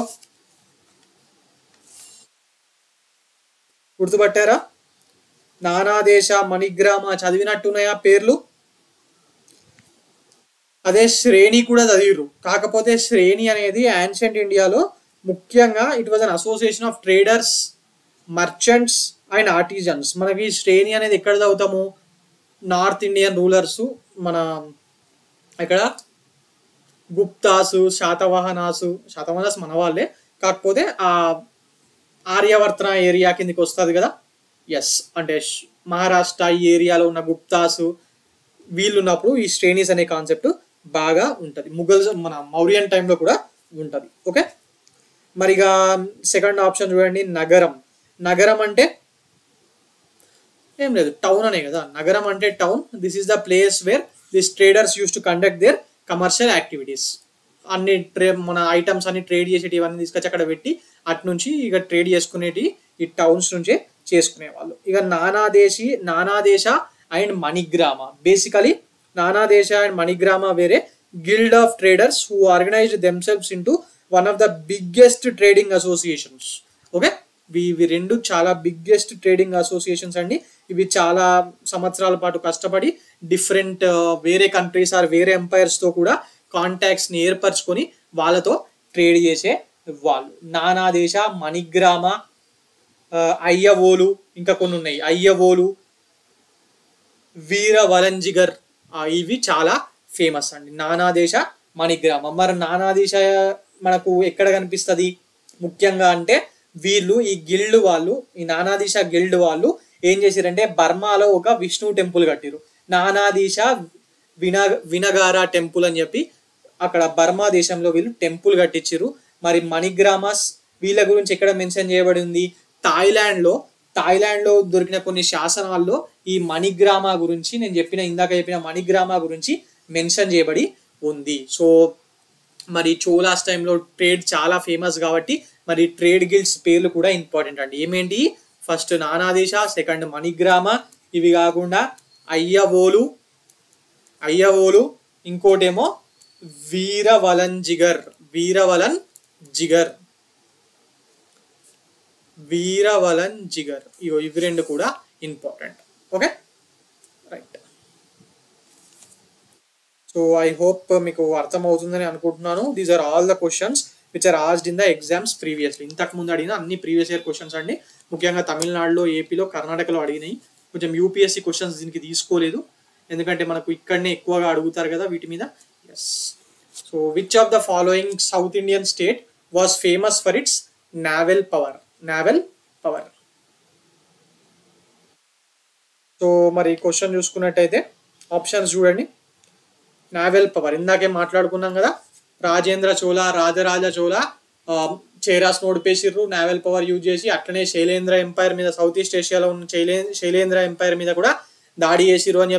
Speaker 1: గుర్తుపట్టారా నానాదేశ మణిగ్రామ చదివినట్టున్నాయా పేర్లు అదే శ్రేణి కూడా చదివిరు కాకపోతే శ్రేణి అనేది యాన్షియంట్ ఇండియాలో ముఖ్యంగా it was an association of traders merchants and artisans మనకి శ్రేణి అనేది ఎక్కడ చదువుతాము నార్త్ ఇండియన్ రూలర్స్ మన ఇక్కడ గుప్తాసు శాతవాహనాసు శాతవాహనాస్ మన వాళ్ళే కాకపోతే ఆ ఆర్యవర్తన ఏరియా కిందకి వస్తుంది కదా ఎస్ అంటే ష్- మహారాష్ట్ర ఈ ఏరియాలో ఉన్న గుప్తాసు వీళ్ళు ఉన్నప్పుడు ఈ శ్రేణీస్ అనే కాన్సెప్ట్ బాగా ఉంటుంది ముఘల్స్ మన మౌర్యన్ టైంలో కూడా ఉంటుంది ఓకే మరిగా సెకండ్ ఆప్షన్ చూడండి నగరం నగరం అంటే ఏం లేదు టౌన్ అనే కదా నగరం అంటే town this is the place where this traders use to conduct their commercial activities అన్ని ట్రే మన ఐటమ్స్ అన్ని ట్రేడ్ చేసేటి ఇవన్నీ తీసుకొచ్చి అక్కడ పెట్టి అటు నుంచి ఇక ట్రేడ్ చేసుకునేటి ఈ టౌన్స్ నుంచే చేసుకునేవాళ్ళు ఇక Nanadesi Nanadesa and Manigrama basically Nanadesa and Manigrama వేరే guild of traders who organized themselves into one of the biggest trading associations okay ఇవి ఇవి రెండు చాలా బిగ్గెస్ట్ ట్రేడింగ్ అసోసియేషన్స్ అండి ఇవి చాలా సంవత్సరాల పాటు కష్టపడి డిఫరెంట్ వేరే కంట్రీస్ ఆర్ వేరే empires తో కూడా కాంటాక్ట్స్ ని ఏర్పరచుకొని వాళ్ళతో ట్రేడ్ చేసే వాళ్ళు నానాదేశ మణిగ్రామ ఆ, అయ్యవోలు ఇంకా కొన్ని ఉన్నాయి అయ్యవోలు వీర వలంజిగర్ ఆ, ఇవి చాలా ఫేమస్ అండి నానాదేశ మణిగ్రామం మరి నానాదేశ మనకు ఎక్కడ కనిపిస్తుంది ముఖ్యంగా అంటే వీళ్ళు ఈ గిల్డ్ వాళ్ళు ఈ నానాదేశ గిల్డ్ వాళ్ళు ఏం చేశారంటే బర్మాలో ఒక విష్ణు టెంపుల్ కట్టిరు నానాదేశ విన వినగార టెంపుల్ అని చెప్పి అక్కడ బర్మా దేశంలో వీళ్ళు టెంపుల్ కట్టించారు మరి మణిగ్రామస్ వీళ్ళ గురించి ఎక్కడ మెన్షన్ చేయబడి ఉంది థాయిలాండ్ లో థాయిలాండ్ లో దొరికిన కొన్ని శాసనాల్లో ఈ మణిగ్రామ గురించి నేను చెప్పిన ఇందాక చెప్పిన మణిగ్రామ గురించి మెన్షన్ చేయబడి ఉంది సో మరి చోలాస్ టైంలో ట్రేడ్ చాలా ఫేమస్ కాబట్టి మరి ట్రేడ్ గిల్డ్స్ పేర్లు కూడా ఇంపార్టెంట్ అండి ఏమేంటి ఫస్ట్ నానాదేశ సెకండ్ మణిగ్రామ ఇవి కాకుండా అయ్యవోలు అయ్యవోలు ఇంకోటేమో వీరవలన్ జిగర్ వీరవలన్ జిగర్ వీరవలన్ జిగర్ ఇగో ఇవి రెండు కూడా important okay right so I hope మీకు అర్థమవుతుందని అనుకుంటున్నాను these are all the questions which are asked in the exams previously ఇంతకు ముందు అడిగిన అన్ని ప్రీవియస్ ఇయర్ క్వశ్చన్స్ అండి ముఖ్యంగా తమిళనాడులో ఏపీలో కర్ణాటకలో అడిగినాయి కొంచెం యూపీఎస్సీ క్వశ్చన్స్ దీనికి తీసుకోలేదు ఎందుకంటే మనకు ఇక్కడనే ఎక్కువగా అడుగుతారు కదా వీటి మీద yes so which of the following south Indian state was famous for its naval power naval power so మరి క్వశ్చన్ చూసుకున్నట్టయితే ఆప్షన్స్ చూడండి నావెల్ పవర్ ఇందాకే మాట్లాడుకున్నాం కదా రాజేంద్ర చోళ రాజరాజ చోళ ఆ, చేరాస్ ఓడిపేసిర్రు నావెల్ పవర్ యూజ్ చేసి అట్లనే శైలేంద్ర ఎంపైర్ మీద సౌత్ ఈస్ట్ ఏషియాలో ఉన్న శైలే శైలేంద్ర ఎంపైర్ మీద కూడా దాడి చేసిర్రు అని చెప్పి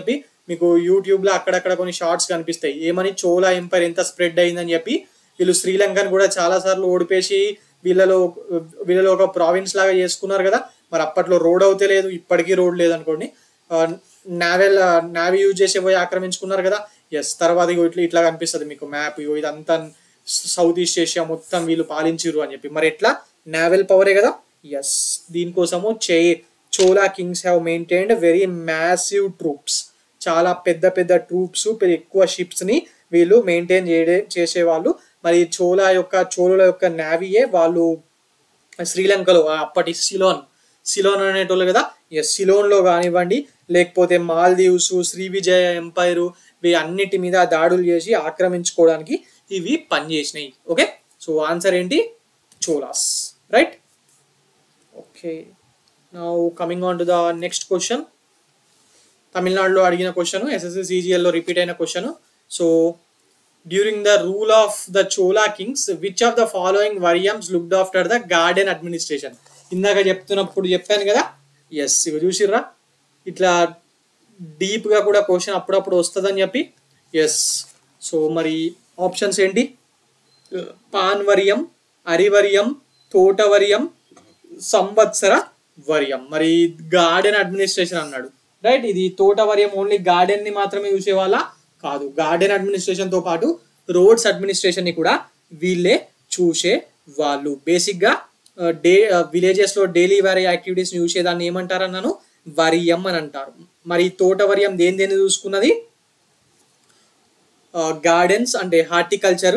Speaker 1: మీకు యూట్యూబ్లో అక్కడక్కడ కొన్ని షార్ట్స్ కనిపిస్తాయి ఏమని చోలా ఎంపైర్ ఎంత స్ప్రెడ్ అయిందని చెప్పి వీళ్ళు శ్రీలంకను కూడా చాలాసార్లు ఓడిపేసి వీళ్ళలో వీళ్ళలో ఒక ప్రావిన్స్ లాగా చేసుకున్నారు కదా మరి అప్పట్లో రోడ్ అవుతే లేదు ఇప్పటికీ రోడ్ లేదనుకోండి నావెల్ నావీ యూజ్ చేసే పోయి ఆక్రమించుకున్నారు కదా ఎస్ తర్వాత ఇగో ఇట్లా ఇట్లా కనిపిస్తుంది మీకు మ్యాప్ ఇగో ఇదంతా సౌత్ ఈస్ట్ ఏషియా మొత్తం వీళ్ళు పాలించిరు అని చెప్పి మరి ఎట్లా నావెల్ పవరే కదా ఎస్ దీనికోసము చే Chola kings have maintained very massive troops చాలా పెద్ద పెద్ద ట్రూప్స్ ఎక్కువ షిప్స్ ని వీళ్ళు మెయింటైన్ చేయడే చేసేవాళ్ళు మరి చోలా యొక్క చోళుల యొక్క నావీయే వాళ్ళు శ్రీలంకలో ఆ అప్పటి సిలోన్ సిలోన్ అనేటోళ్ళు కదా ఎస్ సిలోన్లో కానివ్వండి లేకపోతే మాల్దీవ్స్ శ్రీ విజయ ఎంపైర్ అన్నిటి మీద దాడులు చేసి ఆక్రమించుకోవడానికి ఇవి పనిచేసినాయి ఓకే సో ఆన్సర్ ఏంటి Cholas right okay now coming on to the next question తమిళనాడులో అడిగిన క్వశ్చన్ ఎస్ఎస్సి సిజిఎల్లో రిపీట్ అయిన question so during the rule of the Chola kings which of the following variyams looked after the garden administration ఇందాక చెప్తున్నప్పుడు చెప్పాను కదా yes ఇక చూసిర్రా ఇట్లా డీప్గా కూడా క్వశ్చన్ అప్పుడప్పుడు వస్తుందని చెప్పి ఎస్ సో మరి ఆప్షన్స్ ఏంటి పాన్వర్యం అరివర్యం తోటవర్యం సంవత్సర వర్యం మరి గార్డెన్ అడ్మినిస్ట్రేషన్ అన్నాడు రైట్ ఇది తోటవర్యం ఓన్లీ గార్డెన్ ని మాత్రమే చూసేవాళ్ళ కాదు గార్డెన్ అడ్మినిస్ట్రేషన్ తో పాటు రోడ్స్ అడ్మినిస్ట్రేషన్ ని కూడా వీళ్ళే చూసే వాళ్ళు బేసిక్ గా డే విలేజెస్ లో డైలీ వేరే యాక్టివిటీస్ చూసేదాన్ని ఏమంటారు అన్నాను వరియం అని అంటారు మరి తోటవర్యం దేని దేని చూసుకున్నది గార్డెన్స్ అంటే హార్టికల్చర్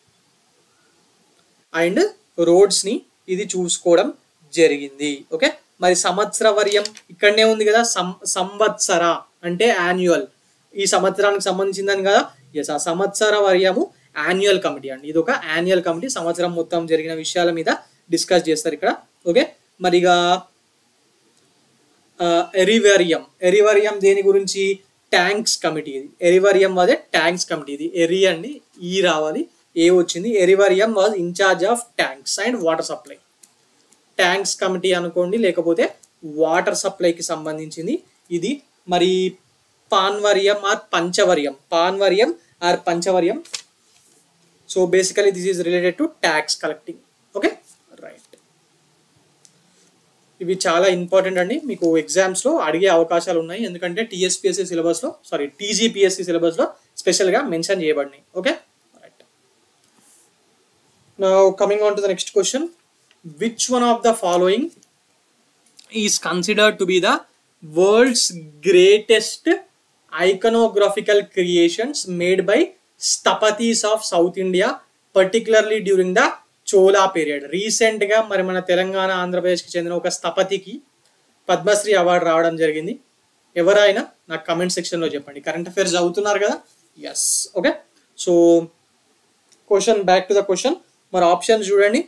Speaker 1: అండ్ రోడ్స్ ని ఇది చూసుకోవడం జరిగింది ఓకే మరి సంవత్సర వర్యం ఇక్కడనే ఉంది కదా సం సంవత్సర అంటే యాన్యువల్ ఈ సంవత్సరానికి సంబంధించిందని కదా ఎస్ ఆ సంవత్సర వర్యము యాన్యువల్ కమిటీ అండి ఇది ఒక యాన్యువల్ కమిటీ సంవత్సరం మొత్తం జరిగిన విషయాల మీద డిస్కస్ చేస్తారు ఇక్కడ ఓకే మరి ఇక ఎరివరియం ఎరివరియం దేని గురించి ట్యాంక్స్ కమిటీ ఇది erivariyam was a tanks committee ఇది ఎరి అండి ఈ రావాలి ఏ వచ్చింది erivariyam was in charge of tanks and water supply tanks committee అనుకోండి లేకపోతే వాటర్ సప్లైకి సంబంధించింది ఇది మరి panvariyam or panchavariyam panvariyam or panchavariyam so basically this is related to tax collecting okay right ఇవి చాలా ఇంపార్టెంట్ అండి మీకు ఎగ్జామ్స్లో అడిగే అవకాశాలు ఉన్నాయి ఎందుకంటే టీఎస్పిఎస్సి సిలబస్లో సారీ టీజీపీఎస్సి సిలబస్లో స్పెషల్గా మెన్షన్ చేయబడినాయి okay right now coming on to the next question which one of the following is considered to be the world's greatest iconographical creations made by Sthapatis of south India particularly during the Chola period రీసెంట్గా మరి మన తెలంగాణ ఆంధ్రప్రదేశ్కి చెందిన ఒక స్థపతికి Padmashri award రావడం జరిగింది ఎవరైనా నాకు కమెంట్ సెక్షన్లో చెప్పండి కరెంట్ అఫైర్స్ చదువుతున్నారు కదా yes okay so question back to the question మరి ఆప్షన్స్ చూడండి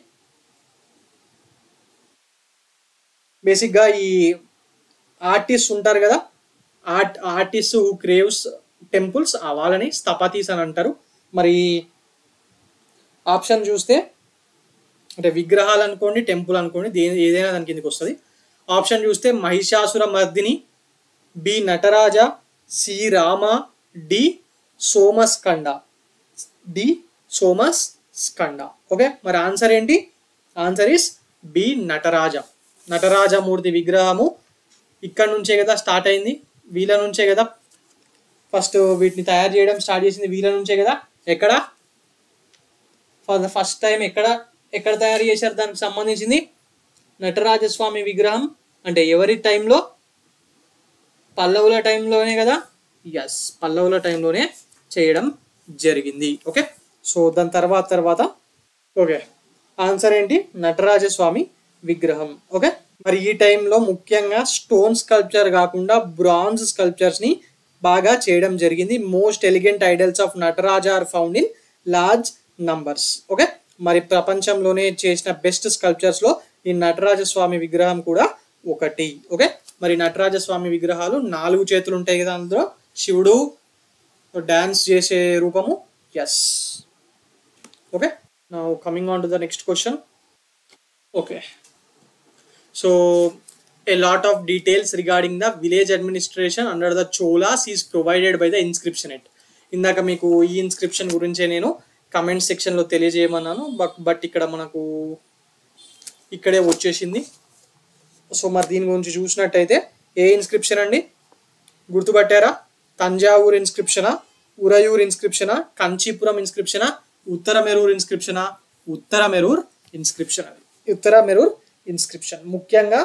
Speaker 1: బేసిక్గా ఈ ఆర్టిస్ట్ ఉంటారు కదా art artist who carves temples వాళ్ళని స్థపతీస్ అని అంటారు మరి ఆప్షన్ చూస్తే అంటే విగ్రహాలు అనుకోండి టెంపుల్ అనుకోండి దేని ఏదైనా దాని కిందకి వస్తుంది ఆప్షన్ చూస్తే Mahishasura Mardini B Nataraja C Rama D Somaskanda D Somaskanda okay మరి ఆన్సర్ ఏంటి answer is B Nataraja Natarajamurti విగ్రహము ఇక్కడ నుంచే కదా స్టార్ట్ అయింది వీళ్ళ నుంచే కదా ఫస్ట్ వీటిని తయారు చేయడం స్టార్ట్ చేసింది వీళ్ళ నుంచే కదా ఎక్కడ ఫర్ ద ఫస్ట్ టైం ఎక్కడ ఎక్కడ తయారు చేశారు దానికి సంబంధించింది నటరాజస్వామి విగ్రహం అంటే ఎవరి టైంలో పల్లవుల టైంలోనే కదా ఎస్ పల్లవుల టైంలోనే చేయడం జరిగింది ఓకే సో దాని తర్వాత తర్వాత ఓకే ఆన్సర్ ఏంటి నటరాజస్వామి విగ్రహం ఓకే మరి ఈ టైంలో ముఖ్యంగా స్టోన్ స్కల్ప్చర్ కాకుండా బ్రాంజ్ స్కల్ప్చర్స్ ని బాగా చేయడం జరిగింది most elegant idols of Nataraja are found in large numbers okay మరి ప్రపంచంలోనే చేసిన బెస్ట్ స్కల్ప్చర్స్ లో ఈ నటరాజ స్వామి విగ్రహం కూడా ఒకటి ఓకే మరి నటరాజ స్వామి విగ్రహాలు నాలుగు చేతులు ఉంటాయి కదా అందులో శివుడు డాన్స్ చేసే రూపము yes okay now coming on to the next question okay so a lot of details regarding the village administration under the cholas is provided by the inscriptionate ఇందాక మీకు ఈ ఇన్స్క్రిప్షన్ గురించే నేను కమెంట్ సెక్షన్లో తెలియజేయమన్నాను బట్ బట్ ఇక్కడ మనకు ఇక్కడే వచ్చేసింది సో మరి దీని గురించి చూసినట్టయితే ఏ ఇన్స్క్రిప్షన్ అండి గుర్తుపట్టారా తంజావూర్ ఇన్స్క్రిప్షనా ఉరయూర్ ఇన్స్క్రిప్షనా కంచీపురం ఇన్స్క్రిప్షనా ఉత్తర మెరూర్ ఇన్స్క్రిప్షనా ఉత్తర మెరూర్ ఇన్స్క్రిప్షన్ అది ఉత్తర మెరూర్ ఇన్స్క్రిప్షన్ ముఖ్యంగా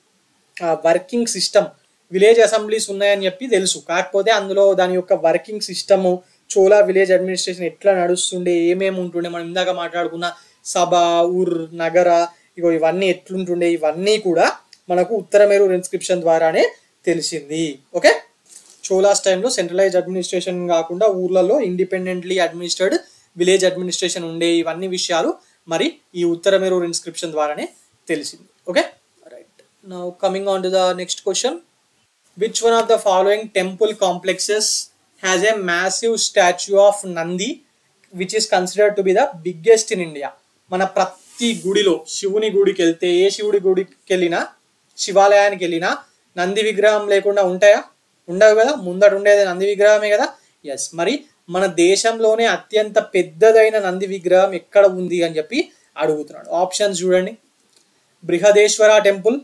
Speaker 1: వర్కింగ్ సిస్టమ్ విలేజ్ అసెంబ్లీస్ ఉన్నాయని చెప్పి తెలుసు కాకపోతే అందులో దాని యొక్క working system Chola village administration ఎట్లా నడుస్తుండే ఏమేమి ఉంటుండే మనం ఇందాక మాట్లాడుకున్న సభ ఊర్ నగర ఇగో ఇవన్నీ ఎట్లుంటుండే ఇవన్నీ కూడా మనకు ఉత్తర మెరూర్ ఇన్స్క్రిప్షన్ ద్వారానే తెలిసింది ఓకే చోలాస్ టైంలో సెంట్రలైజ్ అడ్మినిస్ట్రేషన్ కాకుండా ఊర్లలో ఇండిపెండెంట్లీ అడ్మినిస్ట్రేడ్ విలేజ్ అడ్మినిస్ట్రేషన్ ఉండే ఇవన్నీ విషయాలు మరి ఈ ఉత్తర మెరూర్ ఇన్స్క్రిప్షన్ ద్వారానే తెలిసింది okay right now coming on to the next question which one of the following temple complexes has a massive statue of Nandi which is considered to be the biggest in India మన ప్రతి గుడిలో శివుని గుడికి వెళ్తే ఏ శివుడి గుడికి వెళ్ళినా శివాలయానికి వెళ్ళినా నంది విగ్రహం లేకుండా ఉంటాయా ఉండవు కదా ముందట ఉండేది నంది విగ్రహమే కదా ఎస్ మరి మన దేశంలోనే అత్యంత పెద్దదైన నంది విగ్రహం ఎక్కడ ఉంది అని చెప్పి అడుగుతున్నాడు ఆప్షన్స్ చూడండి Brihadeeswara temple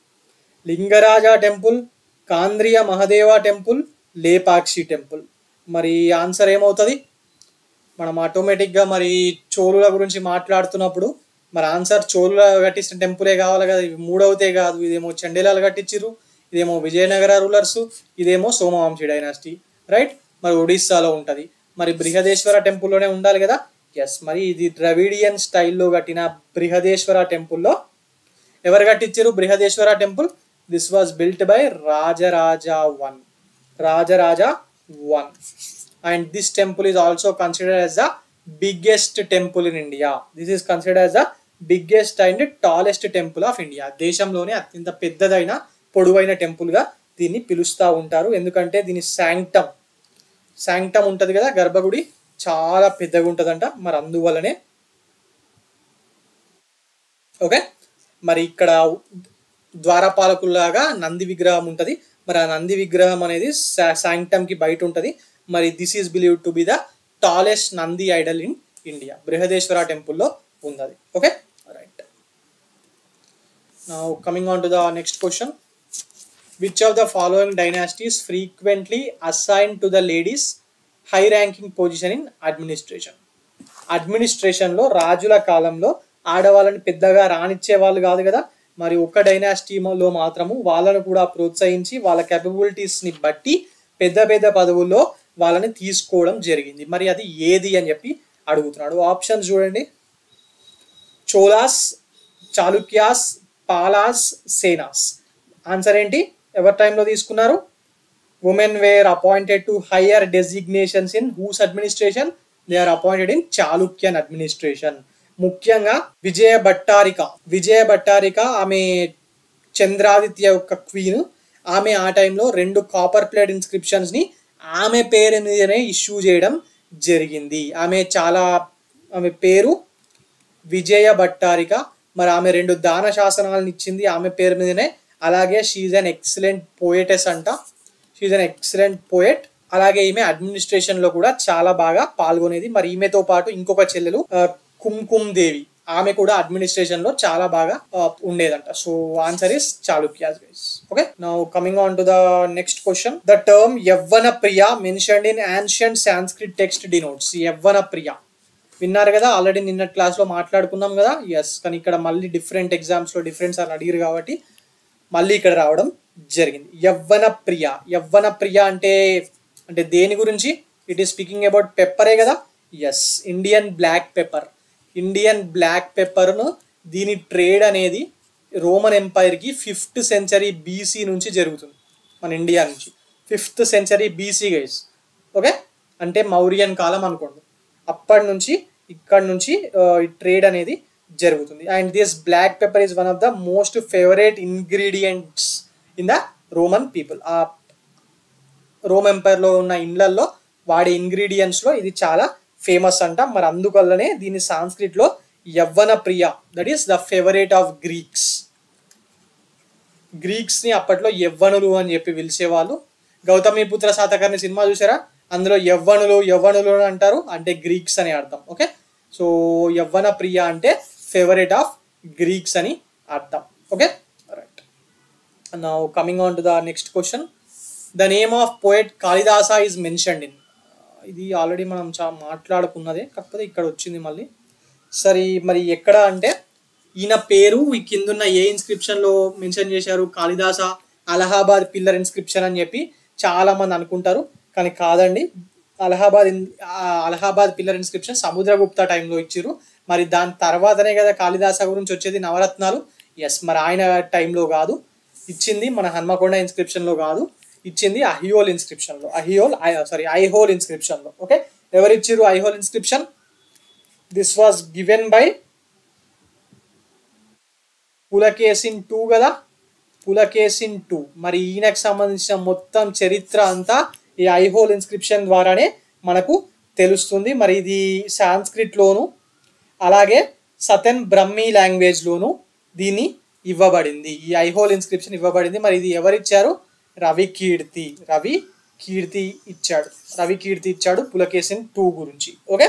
Speaker 1: Lingaraja temple Kandariya Mahadeva temple Lepakshi temple మరి ఆన్సర్ ఏమవుతుంది మనం ఆటోమేటిక్గా మరి చోళుల గురించి మాట్లాడుతున్నప్పుడు మరి ఆన్సర్ చోళుల కట్టించిన టెంపులే కావాలి కదా ఇవి మూడవతే కాదు ఇదేమో చండేలాలు కట్టించిర్రు ఇదేమో విజయనగర రూలర్స్ ఇదేమో సోమవంశీ డైనాసిటీ రైట్ మరి ఒడిస్సాలో ఉంటుంది మరి బృహదేశ్వర టెంపుల్లోనే ఉండాలి కదా ఎస్ మరి ఇది ద్రవిడియన్ స్టైల్లో కట్టిన బృహదేశ్వర టెంపుల్లో ఎవరు కట్టించారు Brihadeeswara temple this was built by Rajaraja one Rajaraja one and this temple is also considered as the biggest temple in India this is considered as the biggest and tallest temple of India దేశంలోనే అత్యంత పెద్దదైన పొడవైన టెంపుల్గా దీన్ని పిలుస్తూ ఉంటారు ఎందుకంటే దీని శాంక్టమ్ శాంక్టమ్ ఉంటుంది కదా గర్భగుడి చాలా పెద్దగా ఉంటుందంట మరి అందువల్లనే ఓకే మరి ఇక్కడ ద్వారపాలకుల్లాగా నంది విగ్రహం ఉంటుంది మరి ఆ నంది విగ్రహం అనేది శాంక్టమ్ కి బయట ఉంటుంది మరి this is believe to be the tallest Nandi idol in India Brihadeeswara టెంపుల్లో ఉంది okay right now coming on to the next question which of the following dynasties frequently assign to the ladies high ranking position in administration అడ్మినిస్ట్రేషన్లో రాజుల కాలంలో ఆడవాళ్ళని పెద్దగా రానిచ్చే వాళ్ళు కాదు కదా మరి ఒక్క డైనాసిటీలో మాత్రము వాళ్ళను కూడా ప్రోత్సహించి వాళ్ళ ని బట్టి పెద్ద పెద్ద పదవుల్లో వాళ్ళని తీసుకోవడం జరిగింది మరి అది ఏది అని చెప్పి అడుగుతున్నాడు ఆప్షన్స్ చూడండి చోలాస్ చాళుక్యాస్ పాలాస్ సేనాస్ ఆన్సర్ ఏంటి ఎవరి టైంలో తీసుకున్నారు women were appointed to higher designations in whose administration they are appointed in Chalukyan administration ముఖ్యంగా విజయ భట్టారిక విజయ భట్టారిక ఆమె చంద్రాదిత్య యొక్క క్వీన్ ఆమె ఆ టైంలో రెండు కాపర్ ప్లేట్ ఇన్స్క్రిప్షన్స్ ని ఆమె పేరు మీదనే ఇష్యూ చేయడం జరిగింది ఆమె చాలా ఆమె పేరు విజయ భట్టారిక మరి ఆమె రెండు దాన శాసనాలను ఇచ్చింది ఆమె పేరు మీదనే అలాగే షీజ్ అన్ ఎక్సలెంట్ పోయటెస్ అంట షీజ్ అన్ ఎక్సలెంట్ పోయట్ అలాగే ఈమె అడ్మినిస్ట్రేషన్ లో కూడా చాలా బాగా పాల్గొనేది మరి ఈమెతో పాటు ఇంకొక చెల్లెలు ఆ, కుంకుమ్ దేవి ఆమె కూడా అడ్మినిస్ట్రేషన్ లో చాలా బాగా ఆ, ఉండేదంట so answer is Chalukyas guys okay now coming on to the next question the term Yavanapriya mentioned in ancient Sanskrit text denotes యవ్వన ప్రియ విన్నారు కదా ఆల్రెడీ నిన్న క్లాస్ లో మాట్లాడుకున్నాం కదా ఎస్ కానీ ఇక్కడ మళ్ళీ డిఫరెంట్ ఎగ్జామ్స్ లో డిఫరెంట్ సార్లు అడిగారు కాబట్టి మళ్ళీ ఇక్కడ రావడం జరిగింది యవ్వన ప్రియ యవ్వన ప్రియ అంటే అంటే దేని గురించి ఇట్ ఈస్ స్పీకింగ్ అబౌట్ పెప్పరే కదా yes Indian black pepper Indian black పెప్పర్ను దీని ట్రేడ్ అనేది రోమన్ ఎంపైర్కి ఫిఫ్త్ సెంచరీ బీసీ నుంచి జరుగుతుంది మన ఇండియా నుంచి fifth century BC guys okay అంటే మౌరియన్ కాలం అనుకోండి అప్పటి నుంచి ఇక్కడ నుంచి ఆ, ఈ ట్రేడ్ అనేది జరుగుతుంది and this black pepper is one of the most favourite ingredients in the Roman people ఆ రోమ్ ఎంపైర్లో ఉన్న ఇండ్లల్లో వాడే ఇంగ్రీడియంట్స్లో ఇది చాలా ఫేమస్ అంట మరి అందువల్లనే దీని సాంస్క్రిట్లో Yavanapriya that is the favourite of Greeks గ్రీక్స్ని అప్పట్లో యవ్వనులు అని చెప్పి పిలిచేవాళ్ళు గౌతమిపుత్ర శాతకర్ణి సినిమా చూసారా అందులో యవ్వనులు యవ్వనులు అని అంటారు అంటే గ్రీక్స్ అని అర్థం ఓకే సో యవ్వన ప్రియ అంటే ఫేవరెట్ ఆఫ్ గ్రీక్స్ అని అర్థం okay right now coming on to the next question the name of poet Kalidasa is mentioned in ఇది ఆల్రెడీ మనం చా మాట్లాడుకున్నదే కాకపోతే ఇక్కడ వచ్చింది మళ్ళీ సరే మరి ఎక్కడ అంటే ఈయన పేరు ఈ కిందున్న ఏ ఇన్స్క్రిప్షన్లో మెన్షన్ చేశారు కాళిదాస అలహాబాద్ పిల్లర్ ఇన్స్క్రిప్షన్ అని చెప్పి చాలా మంది అనుకుంటారు కానీ కాదండి అలహాబాద్ ఇన్- ఆ అలహాబాద్ పిల్లర్ ఇన్స్క్రిప్షన్ సముద్రగుప్త టైంలో ఇచ్చారు మరి దాని తర్వాతనే కదా కాళిదాస గురించి వచ్చేది నవరత్నాలు ఎస్ మరి ఆయన టైంలో కాదు ఇచ్చింది మన హన్మకొండ ఇన్స్క్రిప్షన్లో కాదు ఇచ్చింది అహియోల్ ఇన్స్క్రిప్షన్లో అహియోల్ సారీ ఐహోల్ ఇన్స్క్రిప్షన్లో ఓకే ఎవరు ఇచ్చారు Aihole inscription this was given by Pulakeshin two కదా పులకేసిన్ టూ మరి ఈయనకు సంబంధించిన మొత్తం చరిత్ర అంతా ఈ ఐహోల్ ఇన్స్క్రిప్షన్ ద్వారానే మనకు తెలుస్తుంది మరి ఇది సాంస్క్రిట్లోను అలాగే సతెన్ బ్రహ్మీ లాంగ్వేజ్లోను దీన్ని ఇవ్వబడింది ఈ ఐహోల్ ఇన్స్క్రిప్షన్ ఇవ్వబడింది మరి ఇది ఎవరిచ్చారు రవి కీర్తి రవి కీర్తి ఇచ్చాడు రవి కీర్తి ఇచ్చాడు పులకేసిన్ టూ గురించి ఓకే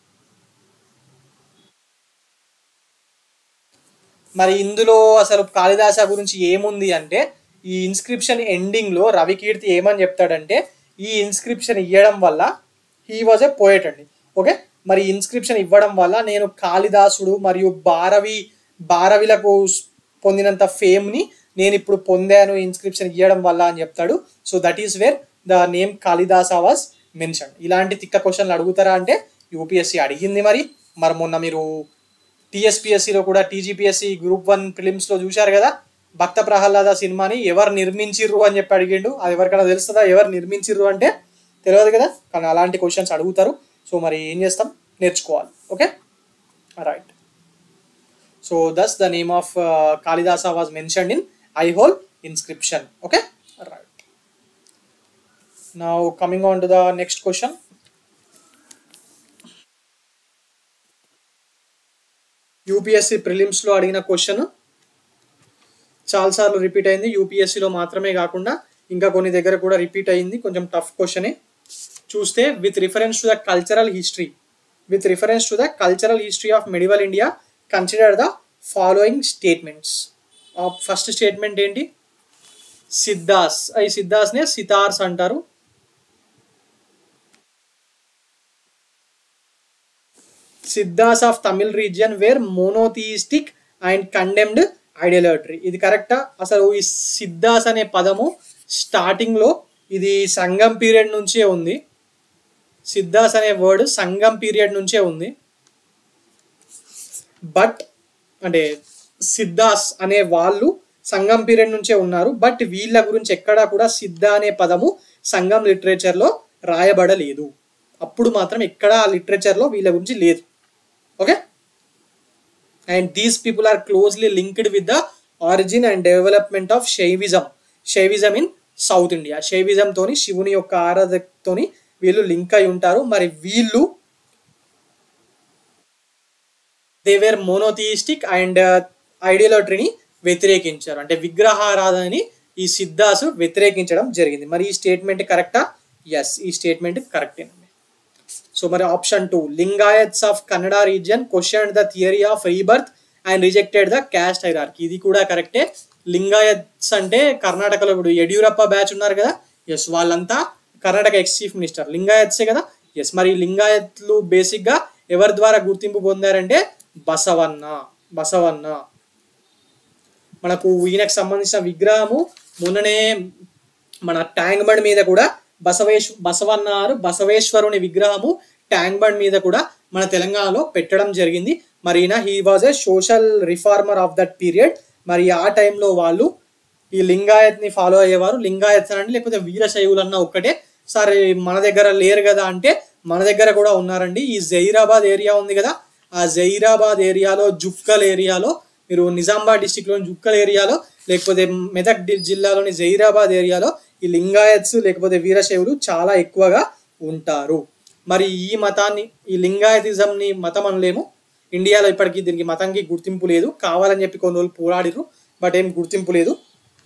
Speaker 1: మరి ఇందులో అసలు కాళిదాస గురించి ఏముంది అంటే ఈ ఇన్స్క్రిప్షన్ ఎండింగ్లో రవికీర్తి ఏమని చెప్తాడంటే ఈ ఇన్స్క్రిప్షన్ ఇవ్వడం వల్ల హీ వాజ్ ఎ పోయట్ అండి ఓకే మరి ఇన్స్క్రిప్షన్ ఇవ్వడం వల్ల నేను కాళిదాసుడు మరియు భారవి భారవిలకు స్- పొందినంత ఫేమ్ని నేను ఇప్పుడు పొందాను ఇన్స్క్రిప్షన్ ఇవ్వడం వల్ల అని చెప్తాడు so that is where the name Kalidasa was mention ఇలాంటి తిక్క క్వశ్చన్లు అడుగుతారా అంటే యూపీఎస్సీ అడిగింది మరి మరి మొన్న మీరు టీఎస్పిఎస్సిలో కూడా టీజీపీఎస్సి గ్రూప్ వన్ ఫిలిమ్స్లో చూశారు కదా భక్త ప్రహ్లాద సినిమాని ఎవరు నిర్మించిర్రు అని చెప్పి అడిగిండు అది ఎవరికైనా తెలుస్తుందా ఎవరు నిర్మించిర్రు అంటే తెలియదు కదా కానీ అలాంటి క్వశ్చన్స్ అడుగుతారు సో మరి ఏం చేస్తాం నేర్చుకోవాలి okay right so thus the name of Kalidasa was mentioned in Aihole inscription okay right now coming on to the next question UPSC ప్రిలిమ్స్లో అడిగిన క్వశ్చన్ చాలాసార్లు రిపీట్ అయింది యూపీఎస్సిలో మాత్రమే కాకుండా ఇంకా కొన్ని దగ్గర కూడా రిపీట్ అయింది కొంచెం టఫ్ క్వశ్చనే చూస్తే with reference to the cultural history with reference to the cultural history of medieval India consider the following statements first statement ఏంటి సిద్ధాస్ ఈ సిద్ధాస్నే సితార్స్ అంటారు Siddhas of Tamil region were monotheistic and condemned idolatry ఇది కరెక్టా అసలు ఈ సిద్ధాస్ అనే పదము స్టార్టింగ్లో ఇది సంగం పీరియడ్ నుంచే ఉంది సిద్ధాస్ అనే వర్డ్ సంగం పీరియడ్ నుంచే ఉంది బట్ అంటే సిద్ధాస్ అనే వాళ్ళు సంగం పీరియడ్ నుంచే ఉన్నారు బట్ వీళ్ళ గురించి ఎక్కడా కూడా సిద్ధ అనే పదము సంగం లిటరేచర్లో రాయబడలేదు అప్పుడు మాత్రం ఎక్కడా ఆ లిటరేచర్లో వీళ్ళ గురించి లేదు okay and these people are closely linked with the origin and development of Shaivism Shaivism in South India Shaivism తోని శివుని యొక్క ఆరాధకతోని వీళ్ళు లింక్ అయి ఉంటారు మరి వీళ్ళు దే వేర్ మోనోథియిస్టిక్ అండ్ ఐడియాలటరీని వ్యతిరేకించారు అంటే విగ్రహారాధనని ఈ సిద్ధాసు వ్యతిరేకించడం జరిగింది మరి ఈ స్టేట్మెంట్ కరెక్టా ఎస్ ఈ స్టేట్మెంట్ కరెక్టేనండి సో మరి option two Lingayats of Kannada region question the theory of rebirth and rejected the caste hierarchy ఇది కూడా కరెక్టే లింగాయత్స్ అంటే కర్ణాటకలో ఇప్పుడు యడ్యూరప్ప బ్యాచ్ ఉన్నారు కదా ఎస్ వాళ్ళంతా కర్ణాటక ఎక్స్ చీఫ్ మినిస్టర్ లింగాయత్సే కదా ఎస్ మరి లింగాయత్లు బేసిక్గా ఎవరి ద్వారా గుర్తింపు పొందారంటే బసవన్న బసవన్న మనకు ఈయనకు సంబంధించిన విగ్రహము మొన్ననే మన ట్యాంక్ బండ్ మీద కూడా బసవేశ్ బసవన్నారు బసవేశ్వరుని విగ్రహము ట్యాంక్ బండ్ మీద కూడా మన తెలంగాణలో పెట్టడం జరిగింది మరి ఈయన he was a social reformer of that period మరి ఆ టైంలో వాళ్ళు ఈ లింగాయత్ని ఫాలో అయ్యేవారు లింగాయత్ అనండి లేకపోతే వీరశైవులు అన్న ఒక్కటే సరే మన దగ్గర లేరు కదా అంటే మన దగ్గర కూడా ఉన్నారండి ఈ జైరాబాద్ ఏరియా ఉంది కదా ఆ జైరాబాద్ ఏరియాలో జుక్కల్ ఏరియాలో మీరు నిజామాబాద్ డిస్టిక్లోని జుక్కల్ ఏరియాలో లేకపోతే మెదక్ డి- జిల్లాలోని జైరాబాద్ ఏరియాలో ఈ లింగాయత్స్ లేకపోతే వీరశైవులు చాలా ఎక్కువగా ఉంటారు మరి ఈ మతాన్ని ఈ లింగాయతిజంని మతం అనలేము ఇండియాలో ఇప్పటికీ దీనికి మతంకి గుర్తింపు లేదు కావాలని చెప్పి కొన్ని రోజులు పోరాడిరు బట్ ఏం గుర్తింపు లేదు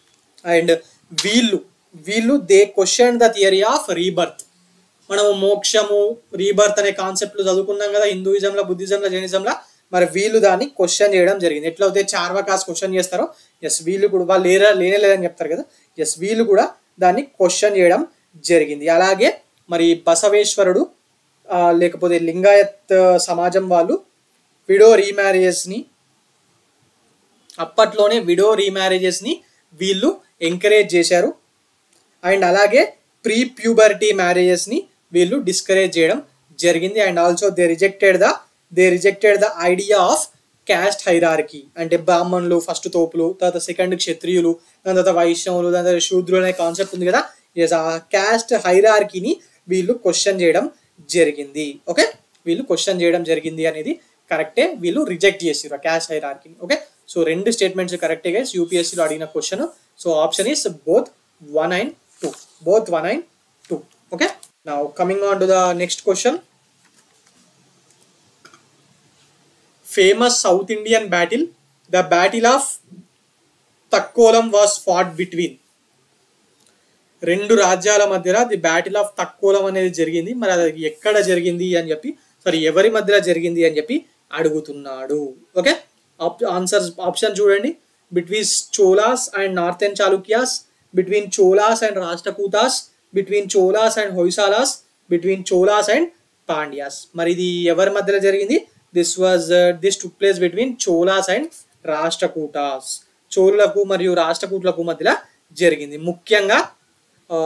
Speaker 1: అండ్ వీళ్ళు వీళ్ళు they question the theory of rebirth మనము మోక్షము రీబర్త్ అనే కాన్సెప్ట్లు చదువుకున్నాం కదా హిందూయిజంలో బుద్ధిజంలో జైనిజంలో మరి వీళ్ళు దాన్ని క్వశ్చన్ చేయడం జరిగింది ఎట్లా అయితే చార్వాకాస్ క్వశ్చన్ చేస్తారో ఎస్ వీళ్ళు కూడా వాళ్ళు లేరా లేనే లేదని చెప్తారు కదా ఎస్ వీళ్ళు కూడా దాన్ని క్వశ్చన్ చేయడం జరిగింది అలాగే మరి బసవేశ్వరుడు ఆ, లేకపోతే లింగాయత్ సమాజం వాళ్ళు విడో రీమ్యారేజెస్ని అప్పట్లోనే విడో రీమ్యారేజెస్ని వీళ్ళు ఎంకరేజ్ చేశారు అండ్ అలాగే ప్రీ ప్యూబర్టీ మ్యారేజెస్ని వీళ్ళు డిస్కరేజ్ చేయడం జరిగింది and also they rejected the they rejected the idea of caste hierarchy అంటే బ్రాహ్మణులు ఫస్ట్ తోపులు తర్వాత సెకండ్ క్షత్రియులు దాని తర్వాత వైష్ణవులు దాని తర్వాత శూద్రులు అనే కాన్సెప్ట్ ఉంది కదా ఎస్ ఆ క్యాస్ట్ హైరార్కీని వీళ్ళు క్వశ్చన్ చేయడం జరిగింది ఓకే వీళ్ళు క్వశ్చన్ చేయడం జరిగింది అనేది కరెక్టే వీళ్ళు రిజెక్ట్ చేసారు క్యాస్ట్ హైరార్కీని ఓకే సో రెండు స్టేట్మెంట్స్ కరెక్టే గైస్ యూపీఎస్సీలో అడిగిన question so option is both one and two both one and two okay now coming on to the next question famous South Indian battle the battle of Takkolam was fought between రెండు రాజ్యాల మధ్యలో the battle of తక్కోలం అనేది జరిగింది మరి అది ఎక్కడ జరిగింది అని చెప్పి సారీ ఎవరి మధ్యలో జరిగింది అని చెప్పి అడుగుతున్నాడు ఓకే ఆన్సర్ ఆప్షన్ చూడండి between Cholas and northern Chalukyas between Cholas and Rashtrakutas between Cholas and Hoysalas between Cholas and Pandyas మరి ఇది ఎవరి మధ్యలో జరిగింది this was this took place between Cholas and Rashtrakutas చోళులకు మరియు రాష్ట్రకూట్లకు మధ్యలో జరిగింది ముఖ్యంగా ఆ,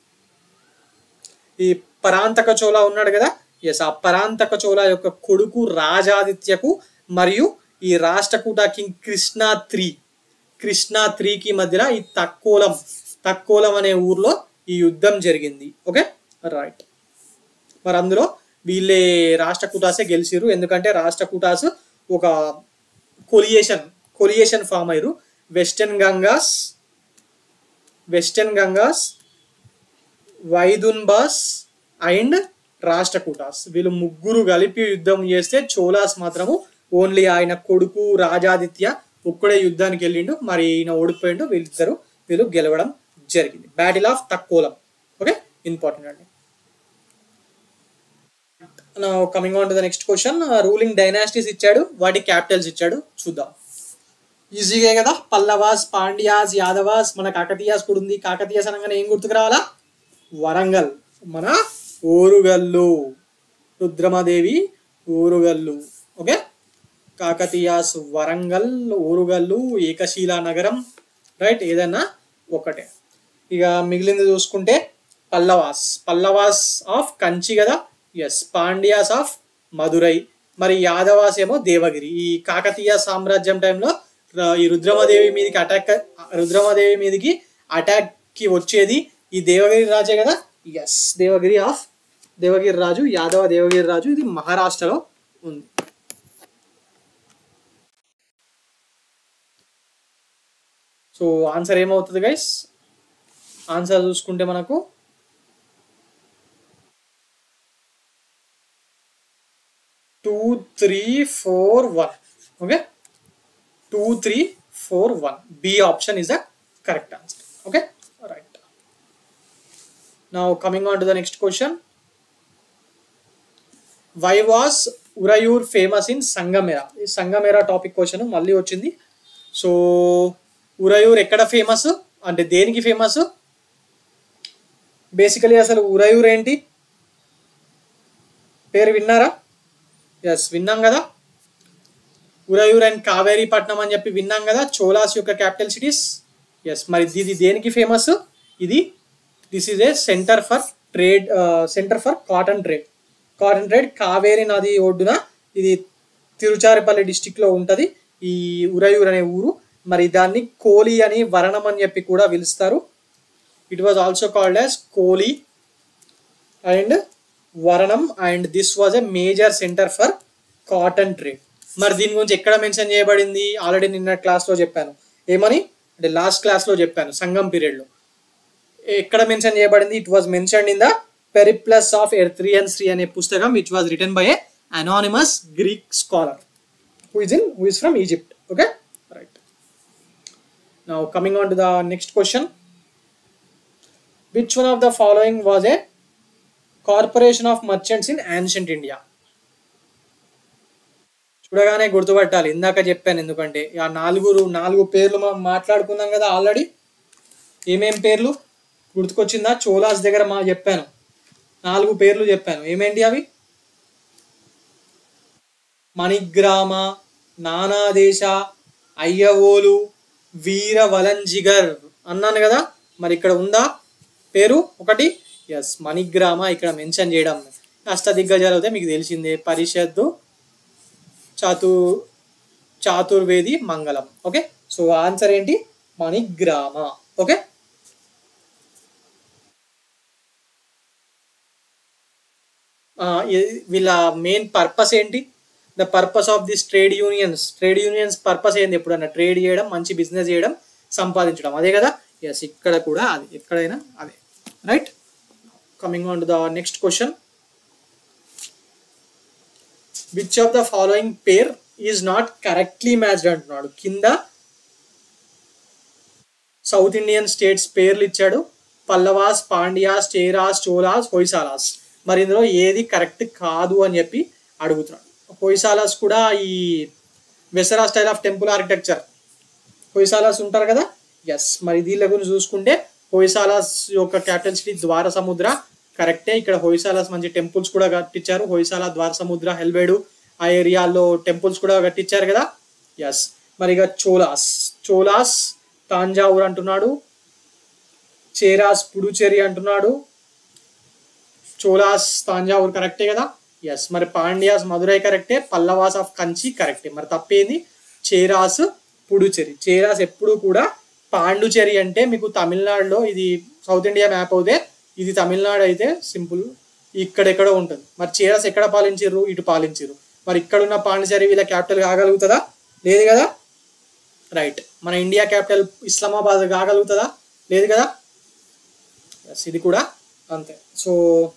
Speaker 1: ఈ పరాంతక చోళ ఉన్నాడు కదా ఎస్ ఆ పరాంతక చోళ యొక్క కొడుకు రాజాదిత్యకు మరియు ఈ రాష్ట్రకూట కింగ్ కృష్ణ త్రీ కృష్ణ త్రీకి మధ్యలో ఈ తక్కోలం తక్కోలం అనే ఊర్లో ఈ యుద్ధం జరిగింది ఓకే రైట్ మరి అందులో వీళ్ళే రాష్ట్రకూటాసే గెలిచిరు ఎందుకంటే రాష్ట్రకూటాస్ ఒక కొలియేషన్ కొలియేషన్ ఫామ్ అయ్యారు western Gangas western Gangas Vaidumbas and Rashtrakutas వీళ్ళు ముగ్గురు కలిపి యుద్ధం చేస్తే చోలాస్ మాత్రము ఓన్లీ ఆయన కొడుకు రాజాదిత్య ఒక్కడే యుద్ధానికి వెళ్ళిండు మరి ఈయన ఓడిపోయిండు వీళ్ళిద్దరు వీళ్ళు గెలవడం జరిగింది battle of Takkolam okay important అండి coming on to the next question ruling dynasties ఇచ్చాడు వాటి క్యాపిటల్స్ ఇచ్చాడు చూద్దాం ఈజీగా కదా పల్లవాస్ పాండ్యాస్ యాదవాస్ మన కాకతీయాస్ కూడా ఉంది కాకతీయాస్ అనగానే ఏం గుర్తుకు రావాలా వరంగల్ మన ఓరుగల్లు రుద్రమాదేవి ఓరుగల్లు ఓకే కాకతీయాస్ వరంగల్ ఓరుగల్లు ఏకశీలా నగరం రైట్ ఏదైనా ఒకటే ఇక మిగిలింది చూసుకుంటే పల్లవాస్ పల్లవాస్ ఆఫ్ కంచి కదా ఎస్ పాండ్యాస్ ఆఫ్ మధురై మరి యాదవాస్ ఏమో దేవగిరి ఈ కాకతీయ సామ్రాజ్యం టైంలో ర- ఈ రుద్రమదేవి మీదకి అటాక్ రుద్రమదేవి మీదకి అటాక్ కి వచ్చేది ఈ దేవగిరి రాజే కదా ఎస్ దేవగిరి ఆఫ్ దేవగిరి రాజు యాదవ దేవగిరి రాజు ఇది మహారాష్ట్రలో ఉంది సో ఆన్సర్ ఏమవుతుంది గైస్ ఆన్సర్ చూసుకుంటే మనకు two three four one okay two three four one B option is the correct answer okay right now coming on to the next question why was Uraiyur famous in Sangam era ఈ Sangam era topic question మళ్ళీ వచ్చింది so ఉరయూర్ ఎక్కడ famous అంటే దేనికి famous basically అసలు ఉరయూర్ ఏంటి పేరు విన్నారా ఎస్ విన్నాం కదా ఉరయూర్ అండ్ కావేరీపట్నం అని చెప్పి విన్నాం కదా చోలాస్ యొక్క క్యాపిటల్ సిటీస్ ఎస్ మరి ఇది దేనికి ఫేమస్ ఇది this is a centre for trade centre for cotton trade cotton trade Kaveri నది ఒడ్డున ఇది తిరుచారిపల్లి డిస్టిక్ లో ఉంటది ఈ ఉరయూర్ అనే ఊరు మరి దాన్ని కోలి అని వరణం అని చెప్పి కూడా పిలుస్తారు it was also called as Koli and Varanam and this was a major centre for cotton trade మరి దీని గురించి ఎక్కడ మెన్షన్ చేయబడింది ఆల్రెడీ నిన్న క్లాస్లో చెప్పాను ఏమని అంటే లాస్ట్ క్లాస్లో చెప్పాను సంగం పీరియడ్లో ఎక్కడ మెన్షన్ చేయబడింది it was mention in the Periplus of Erythraean sea అనే పుస్తకం which was written by a anonymous Greek scholar who is in who is from Egypt okay right Now coming on to the next question. Which one of the following was a corporation of merchants in ancient India? చూడగానే గుర్తుపట్టాలి ఇందాక చెప్పాను ఎందుకంటే ఆ నాలుగురు నాలుగు పేర్లు మనం మాట్లాడుకున్నాం కదా ఆల్రెడీ ఏమేం పేర్లు గుర్తుకొచ్చిందా చోలాస్ దగ్గర మా చెప్పాను నాలుగు పేర్లు చెప్పాను ఏమేంటి అవి మణిగ్రామ నానాదేశ అయ్యవోలు వీర వలంజిగర్ అన్నాను కదా మరి ఇక్కడ ఉందా పేరు ఒకటి ఎస్ మణిగ్రామ ఇక్కడ మెన్షన్ చేయడం అష్టదిగ్గజాలు అయితే మీకు తెలిసిందే పరిషత్తు చాతు చాతుర్వేది మంగళం ఓకే సో ఆన్సర్ ఏంటి మణిగ్రామ ఓకే ఆ, ఇ- వీళ్ళ మెయిన్ పర్పస్ ఏంటి the purpose of this trade unions trade unions purpose ఏంది ఎప్పుడన్నా ట్రేడ్ చేయడం మంచి బిజినెస్ చేయడం సంపాదించడం అదే కదా ఎస్ ఇక్కడ కూడా అది ఎక్కడైనా అదే right coming on to the next question which of the following pair is not correctly matched అంటున్నాడు కింద సౌత్ ఇండియన్ స్టేట్స్ పేర్లు ఇచ్చాడు పల్లవాస్ పాండ్యాస్ చేరాస్ చోలాస్ హొయ్సాలాస్ మరి ఇందులో ఏది కరెక్ట్ కాదు అని చెప్పి అడుగుతున్నాడు హొయ్సాలాస్ కూడా ఈ Vesara style of temple architecture Hoysalas ఉంటారు కదా ఎస్ మరి దీని గురించి చూసుకుంటే హొయ్సాలాస్ యొక్క క్యాపిటల్ సిటీ ద్వార సముద్ర కరెక్టే ఇక్కడ హొయ్సాలాస్ మంచి టెంపుల్స్ కూడా కట్టించారు హొయ్సాలా ద్వార సముద్ర హెల్బేడు ఆ ఏరియాలో టెంపుల్స్ కూడా కట్టించారు కదా ఎస్ మరి ఇక చోలాస్ చోలాస్ తాంజావూర్ అంటున్నాడు చేరాస్ పుడుచేరి అంటున్నాడు చోలాస్ తాంజావూర్ కరెక్టే కదా ఎస్ మరి పాండ్యాస్ మధురై కరెక్టే పల్లవాస్ ఆఫ్ కంచి కరెక్టే మరి తప్పేంది చేరాస్ పుడుచేరి చేరాస్ ఎప్పుడు కూడా పాండుచేరి అంటే మీకు తమిళనాడులో ఇది సౌత్ ఇండియా మ్యాప్ అవుతే ఇది తమిళనాడు అయితే సింపుల్ ఇక్కడెక్కడో ఉంటుంది మరి చేరాస్ ఎక్కడ పాలించారు ఇటు పాలించారు మరి ఇక్కడ ఉన్న పాండిచేరి వీళ్ళ క్యాపిటల్ కాగలుగుతుందా లేదు కదా రైట్ మన ఇండియా క్యాపిటల్ ఇస్లామాబాద్ కాగలుగుతుందా లేదు కదా ఎస్ ఇది కూడా అంతే సో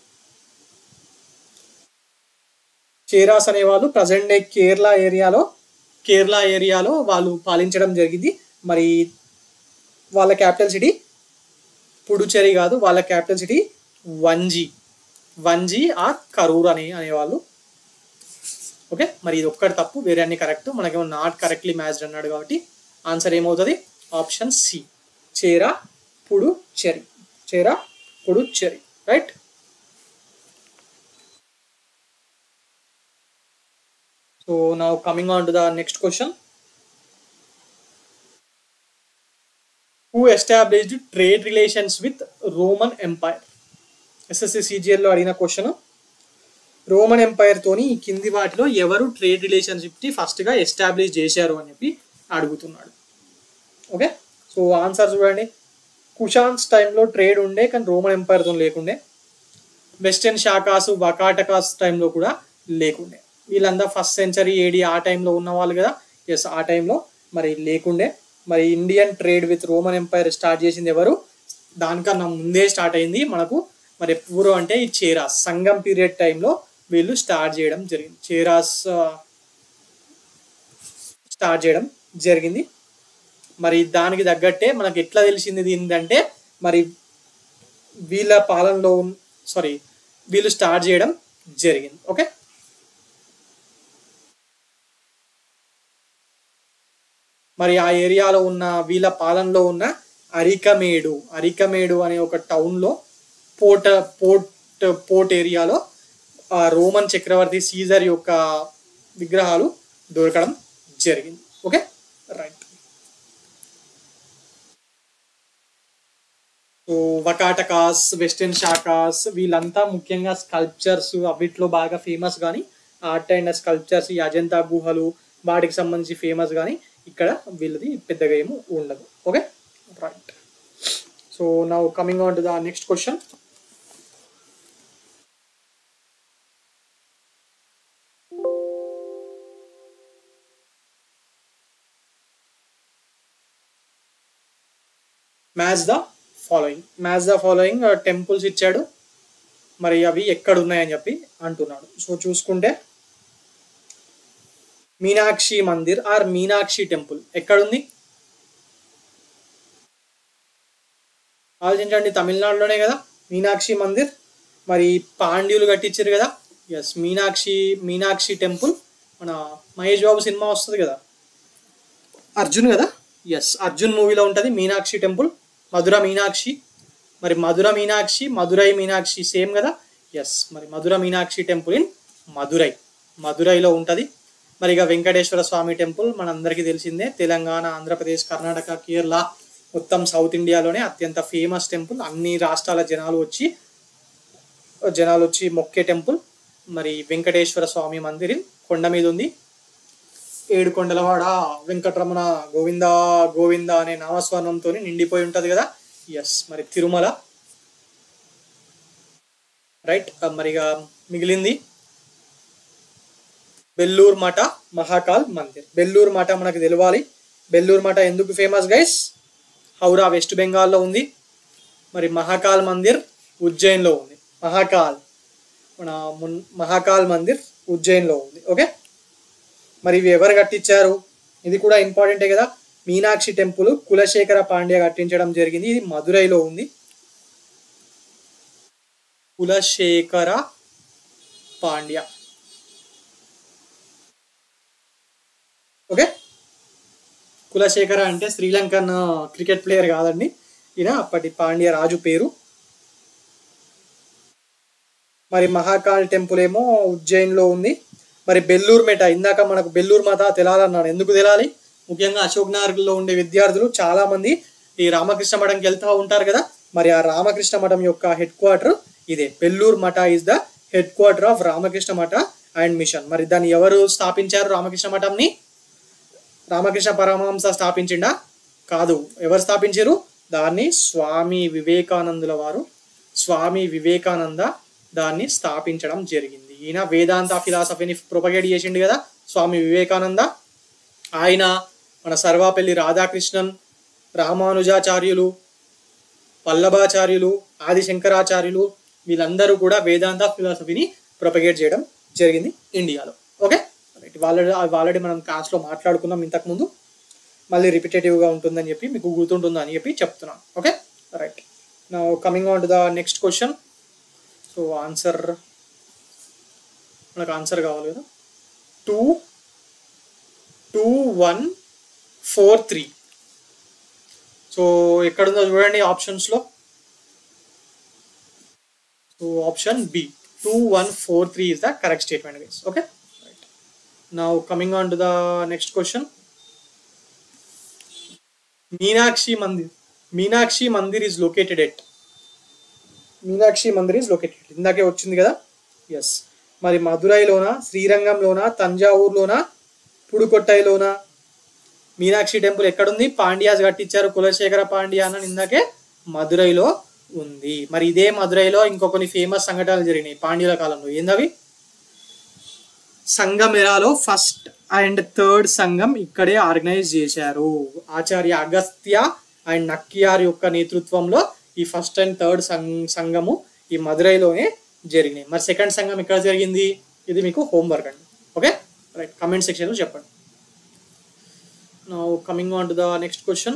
Speaker 1: చేరాస్ అనేవాళ్ళు ప్రజెంట్ డే కేరళ ఏరియాలో కేరళ ఏరియాలో వాళ్ళు పాలించడం జరిగింది మరి వాళ్ళ క్యాపిటల్ సిటీ పుడుచేరి కాదు వాళ్ళ capital city Vanji Vanji or Karur అని అనేవాళ్ళు ఓకే మరి ఇది ఒక్కటి తప్పు వేరే అన్ని కరెక్ట్ మనకేమో నాట్ కరెక్ట్లీ మ్యాచ్డ్ అన్నాడు కాబట్టి ఆన్సర్ ఏమవుతుంది option C Chera Puducherry Chera Puducherry right so now coming on to the next question who established trade relations with Roman empire SSC సిజిఎల్లో అడిగిన క్వశ్చన్ రోమన్ ఎంపైర్ తోని ఈ కింది వాటిలో ఎవరు ట్రేడ్ రిలేషన్షిప్ ని ఫస్ట్ గా ఎస్టాబ్లిష్ చేశారు అని చెప్పి అడుగుతున్నాడు ఓకే సో ఆన్సర్ చూడండి కుషాన్స్ టైంలో ట్రేడ్ ఉండే కానీ రోమన్ ఎంపైర్ తో లేకుండే వెస్టర్న్ శాఖాస్ వకాటకాస్ టైంలో కూడా లేకుండే వీళ్ళంతా ఫస్ట్ సెంచరీ ఏడి ఆ టైంలో ఉన్న వాళ్ళు కదా ఎస్ ఆ టైంలో మరి లేకుండే మరి Indian trade with Roman empire start చేసింది ఎవరు దానికన్నా ముందే స్టార్ట్ అయింది మనకు మరి ఎప్పుడు అంటే ఈ చేరాస్ సంగం పీరియడ్ టైంలో వీళ్ళు స్టార్ట్ చేయడం జరిగింది చేరాస్ స్టార్ట్ చేయడం జరిగింది మరి దానికి తగ్గట్టే మనకి ఎట్లా తెలిసింది ఏంటంటే మరి వీళ్ళ పాలనలో సారీ వీళ్ళు స్టార్ట్ చేయడం జరిగింది ఓకే మరి ఆ ఏరియాలో ఉన్న వీళ్ళ పాలనలో ఉన్న అరికమేడు అరికమేడు అనే ఒక టౌన్లో పోర్ట్ పోర్ట్ పోర్ట్ ఏరియాలో ఆ రోమన్ చక్రవర్తి సీజర్ యొక్క విగ్రహాలు దొరకడం జరిగింది okay right so Vakatakas western Shakas వీళ్ళంతా ముఖ్యంగా స్కల్ప్చర్స్ అవిట్లో బాగా ఫేమస్ కానీ ఆర్ట్ అండ్ స్కల్ప్చర్స్ ఈ అజంతా గుహలు వాటికి సంబంధించి ఫేమస్ కానీ ఇక్కడ వీళ్ళది పెద్దగా ఏమో ఉండదు okay right so now coming on to the next question match the following match the following temples ఇచ్చాడు మరి అవి ఎక్కడ ఉన్నాయని చెప్పి అంటున్నాడు సో చూసుకుంటే మీనాక్షి మందిర్ ఆర్ మీనాక్షి టెంపుల్ ఎక్కడుంది ఆలోచించండి తమిళనాడులోనే కదా మీనాక్షి మందిర్ మరి పాండ్యులు కట్టించారు కదా ఎస్ మీనాక్షి మీనాక్షి టెంపుల్ మన మహేష్ బాబు సినిమా వస్తుంది కదా అర్జున్ కదా ఎస్ అర్జున్ మూవీలో ఉంటుంది మీనాక్షి టెంపుల్ మధుర మీనాక్షి మరి మధుర మీనాక్షి మధురై మీనాక్షి సేమ్ కదా ఎస్ మరి మధుర మీనాక్షి టెంపుల్ ఇన్ మధురై మధురైలో ఉంటుంది మరి ఇక వెంకటేశ్వర స్వామి టెంపుల్ మనందరికీ తెలిసిందే తెలంగాణ ఆంధ్రప్రదేశ్ కర్ణాటక కేరళ మొత్తం సౌత్ ఇండియాలోనే అత్యంత ఫేమస్ టెంపుల్ అన్ని రాష్ట్రాల జనాలు వచ్చి జనాలు వచ్చి మొక్కే టెంపుల్ మరి వెంకటేశ్వర స్వామి మందిర్ కొండ మీద ఉంది ఏడు కొండలవాడ వెంకటరమణ గోవింద గోవింద అనే నామస్వర్ణంతో నిండిపోయి ఉంటది కదా ఎస్ మరి తిరుమల రైట్ మరిగా మిగిలింది బెల్లూరు మఠ మహాకాల్ మందిర్ బెల్లూరు మఠ మనకు తెలవాలి బెల్లూరు మఠ ఎందుకు ఫేమస్ గైస్ హౌరా వెస్ట్ బెంగాల్లో ఉంది మరి మహాకాల్ మందిర్ ఉజ్జయిన్లో ఉంది మహాకాల్ మన మున్ మహాకాల్ మందిర్ ఉజ్జయిన్లో ఉంది ఓకే మరి ఇవి ఎవరు కట్టించారు ఇది కూడా ఇంపార్టెంటే కదా మీనాక్షి టెంపుల్ కులశేఖర పాండ్య కట్టించడం జరిగింది ఇది మదురైలో ఉంది కులశేఖర పాండ్య ఓకే కులశేఖర అంటే శ్రీలంకన్ క్రికెట్ ప్లేయర్ కాదండి ఈయన అప్పటి పాండ్య రాజు పేరు మరి మహాకాల్ టెంపుల్ ఏమో ఉజ్జయిన్లో ఉంది మరి బెల్లూరు మెట ఇందాక మనకు బెల్లూరు మాత తెలాలన్నాడు ఎందుకు తెలాలి ముఖ్యంగా అశోక్ నగర్లో ఉండే విద్యార్థులు చాలా మంది ఈ రామకృష్ణ మఠంకి వెళ్తూ ఉంటారు కదా మరి ఆ రామకృష్ణ మఠం యొక్క హెడ్ క్వార్టర్ ఇదే Belur Math is the headquarter of Ramakrishna Math and mission మరి దాన్ని ఎవరు స్థాపించారు రామకృష్ణ మఠంని రామకృష్ణ పరమహంస స్థాపించిండా కాదు ఎవరు స్థాపించారు దాన్ని స్వామి వివేకానందుల వారు స్వామి వివేకానంద దాన్ని స్థాపించడం జరిగింది ఈయన వేదాంత ఫిలాసఫీని ప్రొపగేట్ చేసిండు కదా స్వామి వివేకానంద ఆయన మన సర్వాపల్లి రాధాకృష్ణన్ రామానుజాచార్యులు వల్లభాచార్యులు ఆదిశంకరాచార్యులు వీళ్ళందరూ కూడా వేదాంత ఫిలాసఫీని ప్రొపగేట్ చేయడం జరిగింది ఇండియాలో ఓకే రైట్ ఆల్రెడీ ఆల్రెడీ మనం క్లాస్లో మాట్లాడుకున్నాం ఇంతకుముందు మళ్ళీ రిపిటేటివ్గా ఉంటుందని చెప్పి మీకు గుర్తుంటుందని చెప్పి చెప్తున్నాను ఓకే రైట్ నా coming on to the next question so answer మనకు ఆన్సర్ కావాలి కదా two two one four three so ఎక్కడుందో చూడండి ఆప్షన్స్లో so option B two one four three is the correct statement guys okay right now coming on to the next question Meenakshi Mandir Meenakshi Mandir is located at Meenakshi Mandir is located ఇందాకే వచ్చింది కదా yes మరి మదురైలోన శ్రీరంగంలోన తంజావూరులోన పుడుకొట్టైలోన Meenakshi temple ఎక్కడుంది పాండ్యాస్ కట్టించారు కులశేఖర పాండ్యా అని ఇందాకే మదురైలో ఉంది మరి ఇదే మదురైలో ఇంకో కొన్ని ఫేమస్ సంఘటనలు జరిగినాయి పాండ్యుల కాలంలో ఏందవి సంగమెరాలో ఫస్ట్ అండ్ థర్డ్ సంఘం ఇక్కడే ఆర్గనైజ్ చేశారు ఆచార్య అగస్త్య అండ్ నక్కియార్ యొక్క నేతృత్వంలో ఈ ఫస్ట్ అండ్ థర్డ్ సంఘము ఈ మదురైలోనే జరిగినాయి మరి సెకండ్ సంఘం ఎక్కడ జరిగింది ఇది మీకు హోంవర్క్ అండి ఓకే రైట్ కమెంట్ సెక్షన్లో చెప్పండి now coming on to the next question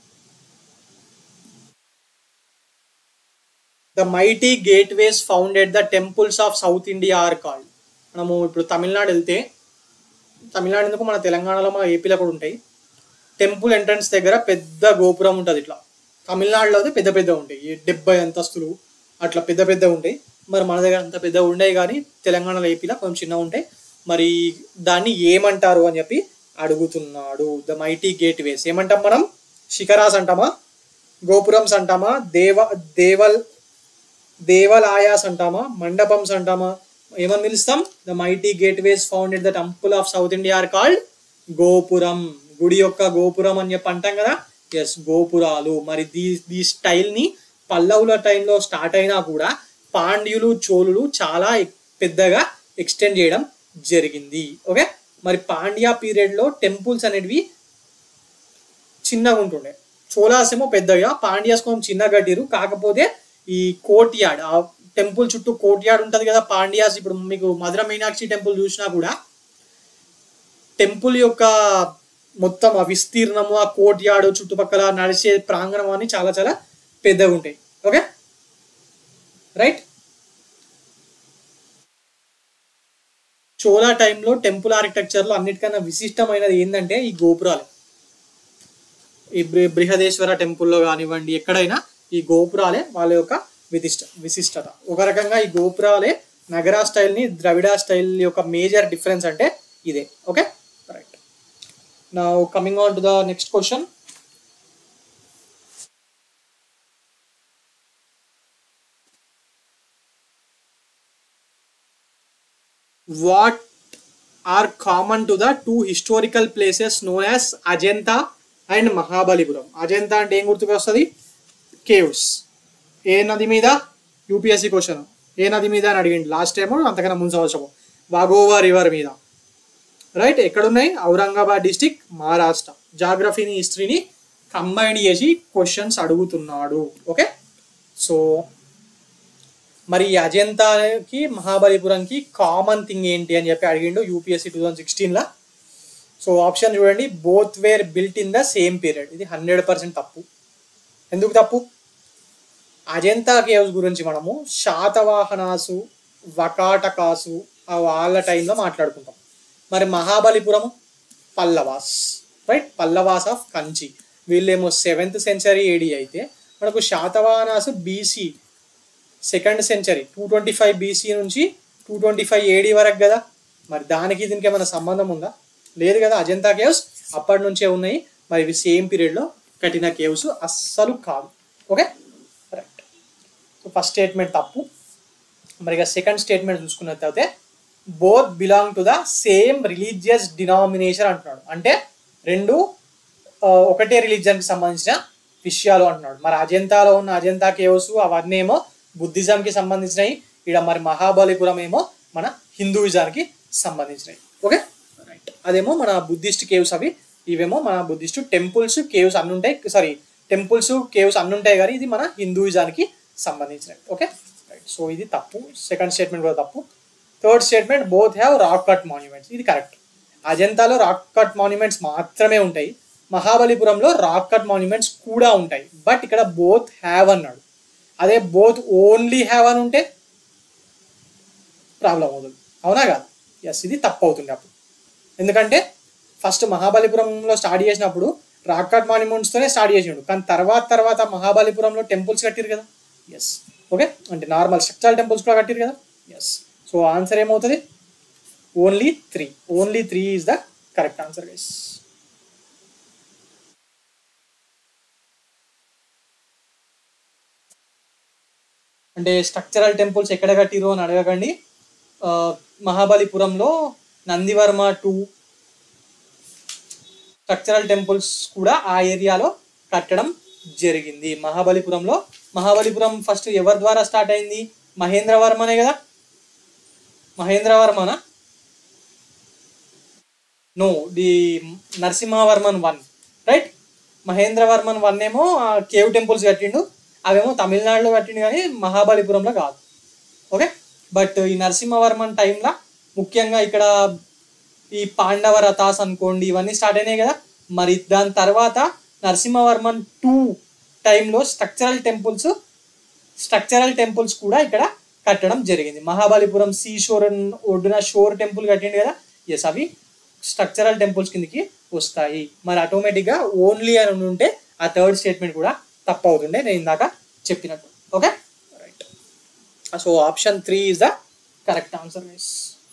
Speaker 1: the mighty gateways found at the temples of south India are called మనము ఇప్పుడు తమిళనాడు వెళ్తే తమిళనాడు ఎందుకు మన తెలంగాణలో మన ఏపీలో కూడా ఉంటాయి టెంపుల్ ఎంట్రన్స్ దగ్గర పెద్ద గోపురం ఉంటుంది ఇట్లా తమిళనాడులో అయితే పెద్ద పెద్ద ఉంటాయి ఈ డెబ్బై అంతస్తులు అట్లా పెద్ద పెద్ద ఉంటాయి మరి మన దగ్గర అంత పెద్ద ఉండేవి కానీ తెలంగాణలో ఏపీలో కొంచెం చిన్న ఉంటాయి మరి దాన్ని ఏమంటారు అని చెప్పి అడుగుతున్నాడు ద మైటీ గేట్ వేస్ ఏమంటాం మనం శిఖరాస్ అంటామా గోపురమ్స్ అంటామా దేవ దేవల్ దేవాలయాస్ అంటామా మండపమ్స్ అంటామా ఏమని పిలుస్తాం the mighty gateways found at the temple of south India are called gopuram గుడి యొక్క గోపురం అని చెప్పి అంటాం కదా ఎస్ గోపురాలు మరి దీ దీ స్టైల్ని పల్లవుల టైంలో స్టార్ట్ అయినా కూడా పాండ్యులు చోళులు చాలా ఎక్- పెద్దగా ఎక్స్టెండ్ చేయడం జరిగింది ఓకే మరి పాండ్యా పీరియడ్లో టెంపుల్స్ అనేటివి చిన్నగా ఉంటుండే చోలాస్ ఏమో పెద్దగా పాండ్యాస్ కొంచెం చిన్నగా కట్టిరు కాకపోతే ఈ కోర్ట్ యార్డ్ ఆ టెంపుల్ చుట్టూ కోర్ట్ యార్డ్ ఉంటుంది కదా పాండ్యాస్ ఇప్పుడు మీకు మధుర మీనాక్షి టెంపుల్ చూసినా కూడా టెంపుల్ యొక్క మొత్తం ఆ విస్తీర్ణము ఆ కోర్ట్ యార్డ్ చుట్టుపక్కల నడిచే ప్రాంగణం అని చాలా చాలా పెద్దగా ఉంటాయి ఓకే రైట్ చోళా టైంలో టెంపుల్ ఆర్కిటెక్చర్లో అన్నిటికన్నా విశిష్టమైనది ఏంటంటే ఈ గోపురాలు ఈ బృ- బృహదేశ్వర టెంపుల్లో కానివ్వండి ఎక్కడైనా ఈ గోపురాలే వాళ్ళ యొక్క విశిష్ట విశిష్టత ఒక రకంగా ఈ గోపురాలే నగరా స్టైల్ని ద్రవిడ స్టైల్ యొక్క మేజర్ డిఫరెన్స్ అంటే ఇదే ఓకే రైట్ నా coming on to the next question what are common to the two historical places known as Ajanta and Mahabalipuram Ajanta అంటే ఏం గుర్తుకు వస్తుంది కేవ్స్ ఏ నది మీద యూపీఎస్సీ క్వశ్చన్ ఏ నది మీద అని అడిగింది లాస్ట్ టైం అంతకన్నా ముందు సంవత్సరం వాగోవా రివర్ మీద రైట్ ఎక్కడున్నాయి ఔరంగాబాద్ డిస్టిక్ మహారాష్ట్ర జాగ్రఫీని హిస్టరీని కంబైన్ చేసి క్వశ్చన్స్ అడుగుతున్నాడు ఓకే సో మరి ఈ అజంతాకి మహాబలిపురంకి కామన్ థింగ్ ఏంటి అని చెప్పి అడిగిండు యూపీఎస్సీ టూ థౌజండ్ సిక్స్టీన్లో సో ఆప్షన్ చూడండి both were built in the same period ఇది హండ్రెడ్ పర్సెంట్ తప్పు ఎందుకు తప్పు అజంతా కేవ్స్ గురించి మనము శాతవాహనాసు వకాటకాసు ఆ వాళ్ళ టైంలో మాట్లాడుకుంటాం మరి మహాబలిపురం పల్లవాస్ రైట్ పల్లవాస్ ఆఫ్ కంచి వీళ్ళేమో సెవెంత్ సెంచరీ ఏడి అయితే మనకు Satavahanas BC second century two twenty five BC నుంచి టూ ట్వంటీ ఫైవ్ ఏడి వరకు కదా మరి దానికి దీనికి ఏమైనా సంబంధం ఉందా లేదు కదా అజంతా కేవ్స్ అప్పటి నుంచే ఉన్నాయి మరి ఇవి సేమ్ పీరియడ్లో కట్టిన కేవ్స్ అస్సలు కాదు okay right so first statement తప్పు మరి ఇక సెకండ్ స్టేట్మెంట్ చూసుకున్నట్లయితే both belong to the same religious denomination అంటున్నాడు అంటే రెండు ఆ, ఒకటే రిలీజియన్కి సంబంధించిన విషయాలు అంటున్నాడు మరి అజంతాలో ఉన్న అజంతా కేవ్స్ అవన్నీ ఏమో బుద్ధిజంకి సంబంధించినవి ఇక్కడ మరి మహాబలిపురం ఏమో మన హిందూయిజానికి సంబంధించినవి ఓకే రైట్ అదేమో మన బుద్ధిస్ట్ కేవ్స్ అవి ఇవేమో మన బుద్ధిస్ట్ టెంపుల్స్ కేవ్స్ అన్ని ఉంటాయి సారీ టెంపుల్స్ కేవ్స్ అన్ని ఉంటాయి కానీ ఇది మన హిందూయిజానికి సంబంధించినవి ఓకే రైట్ సో ఇది తప్పు సెకండ్ స్టేట్మెంట్ కూడా తప్పు third statement both have rock cut monuments ఇది కరెక్ట్ అజంతాలో రాక్ కట్ మాన్యుమెంట్స్ మాత్రమే ఉంటాయి మహాబలిపురంలో రాక్ కట్ మాన్యుమెంట్స్ కూడా ఉంటాయి బట్ ఇక్కడ బోత్ హ్యావ్ అన్నాడు అదే బోత్ ఓన్లీ హ్యావ్ అని ఉంటే ప్రాబ్లం అవుతుంది అవునా కాదు ఎస్ ఇది తప్పు అవుతుంది అప్పుడు ఎందుకంటే ఫస్ట్ మహాబలిపురంలో స్టార్ట్ చేసినప్పుడు రాక్ కట్ మాన్యుమెంట్స్తోనే స్టార్ట్ చేసిండు కానీ తర్వాత తర్వాత మహాబలిపురంలో టెంపుల్స్ కట్టిరు కదా ఎస్ ఓకే అంటే నార్మల్ స్ట్రక్చరల్ టెంపుల్స్ కూడా కట్టిరు కదా ఎస్ సో ఆన్సర్ ఏమవుతుంది only three only three is the correct answer guys అంటే స్ట్రక్చరల్ టెంపుల్స్ ఎక్కడ కట్టిరు అని అడగకండి ఆ, మహాబలిపురంలో నందివర్మ టూ స్ట్రక్చరల్ టెంపుల్స్ కూడా ఆ ఏరియాలో కట్టడం జరిగింది మహాబలిపురంలో మహాబలిపురం ఫస్ట్ ఎవరి ద్వారా స్టార్ట్ అయింది మహేంద్రవర్మనే కదా Mahendravarman no the Narasimhavarman one right Mahendravarman one ఏమో కేవ్ టెంపుల్స్ కట్టిండు అవేమో తమిళనాడులో కట్టిండు కానీ మహాబలిపురంలో కాదు ఓకే బట్ ఈ నరసింహవర్మన్ టైంలో ముఖ్యంగా ఇక్కడ ఈ పాండవ రథాస్ అనుకోండి ఇవన్నీ స్టార్ట్ అయినాయి కదా మరి దాని తర్వాత నరసింహవర్మన్ టూ టైంలో స్ట్రక్చరల్ టెంపుల్స్ స్ట్రక్చరల్ టెంపుల్స్ కూడా ఇక్కడ కట్టడం జరిగింది మహాబలిపురం సీ షోర్ ఒడ్డున షోర్ టెంపుల్ కట్టిండు కదా ఎస్ అవి స్ట్రక్చరల్ టెంపుల్స్ కిందకి వస్తాయి మరి ఆటోమేటిక్గా ఓన్లీ అని ఉంటే ఆ థర్డ్ స్టేట్మెంట్ కూడా తప్పు అవుతుండే నేను ఇందాక చెప్పినట్టు okay right so option three is the correct answer guys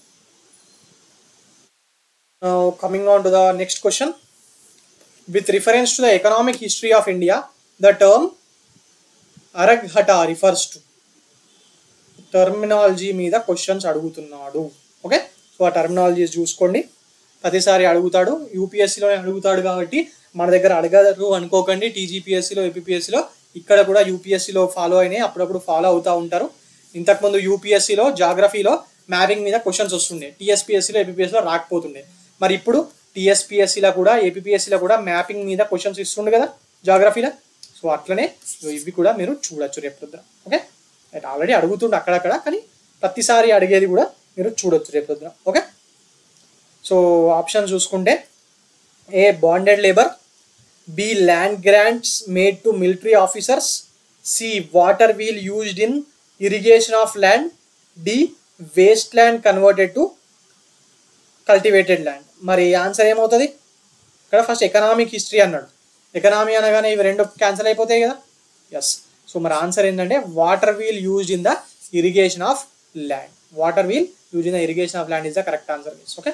Speaker 1: coming on to the next question with reference to the economic history of India, the term Araghata refers to terminology మీద questions అడుగుతున్నాడు okay so ఆ terminology చూసుకోండి ప్రతిసారి అడుగుతాడు యూపీఎస్సీలో అడుగుతాడు కాబట్టి మన దగ్గర అడగరు అనుకోకండి టీజీపీఎస్సీలో ఏపీఎస్సీలో ఇక్కడ కూడా యూపీఎస్సీలో ఫాలో అయినాయి అప్పుడప్పుడు ఫాలో అవుతూ ఉంటారు ఇంతకుముందు యూపీఎస్సీలో జాగ్రఫీలో మ్యాపింగ్ మీద క్వశ్చన్స్ వస్తుండే టీఎస్పీఎస్సీలో ఏపీఎస్సీలో రాకపోతుండే మరి ఇప్పుడు టీఎస్పీఎస్సీలో కూడా ఏపీఎస్సీలో కూడా మ్యాపింగ్ మీద క్వశ్చన్స్ ఇస్తుండే కదా జాగ్రఫీలో సో అట్లనే ఇవి కూడా మీరు చూడొచ్చు రేపు పొద్దున ఓకే రైట్ ఆల్రెడీ అడుగుతుండే అక్కడక్కడ కానీ ప్రతిసారి అడిగేది కూడా మీరు చూడొచ్చు రేపు పొద్దున ఓకే సో ఆప్షన్ చూసుకుంటే A bonded labour B land grants made to military officers C water wheel used in irrigation of land D waste land converted to cultivated land మరి ఆన్సర్ ఏమవుతుంది ఇక్కడ ఫస్ట్ ఎకనామిక్ హిస్టరీ అన్నాడు economy అనగానే ఇవి రెండు cancel అయిపోతాయి కదా yes so మరి ఆన్సర్ ఏంటంటే water wheel used in the irrigation of land water wheel use in the irrigation of land is the correct answer okay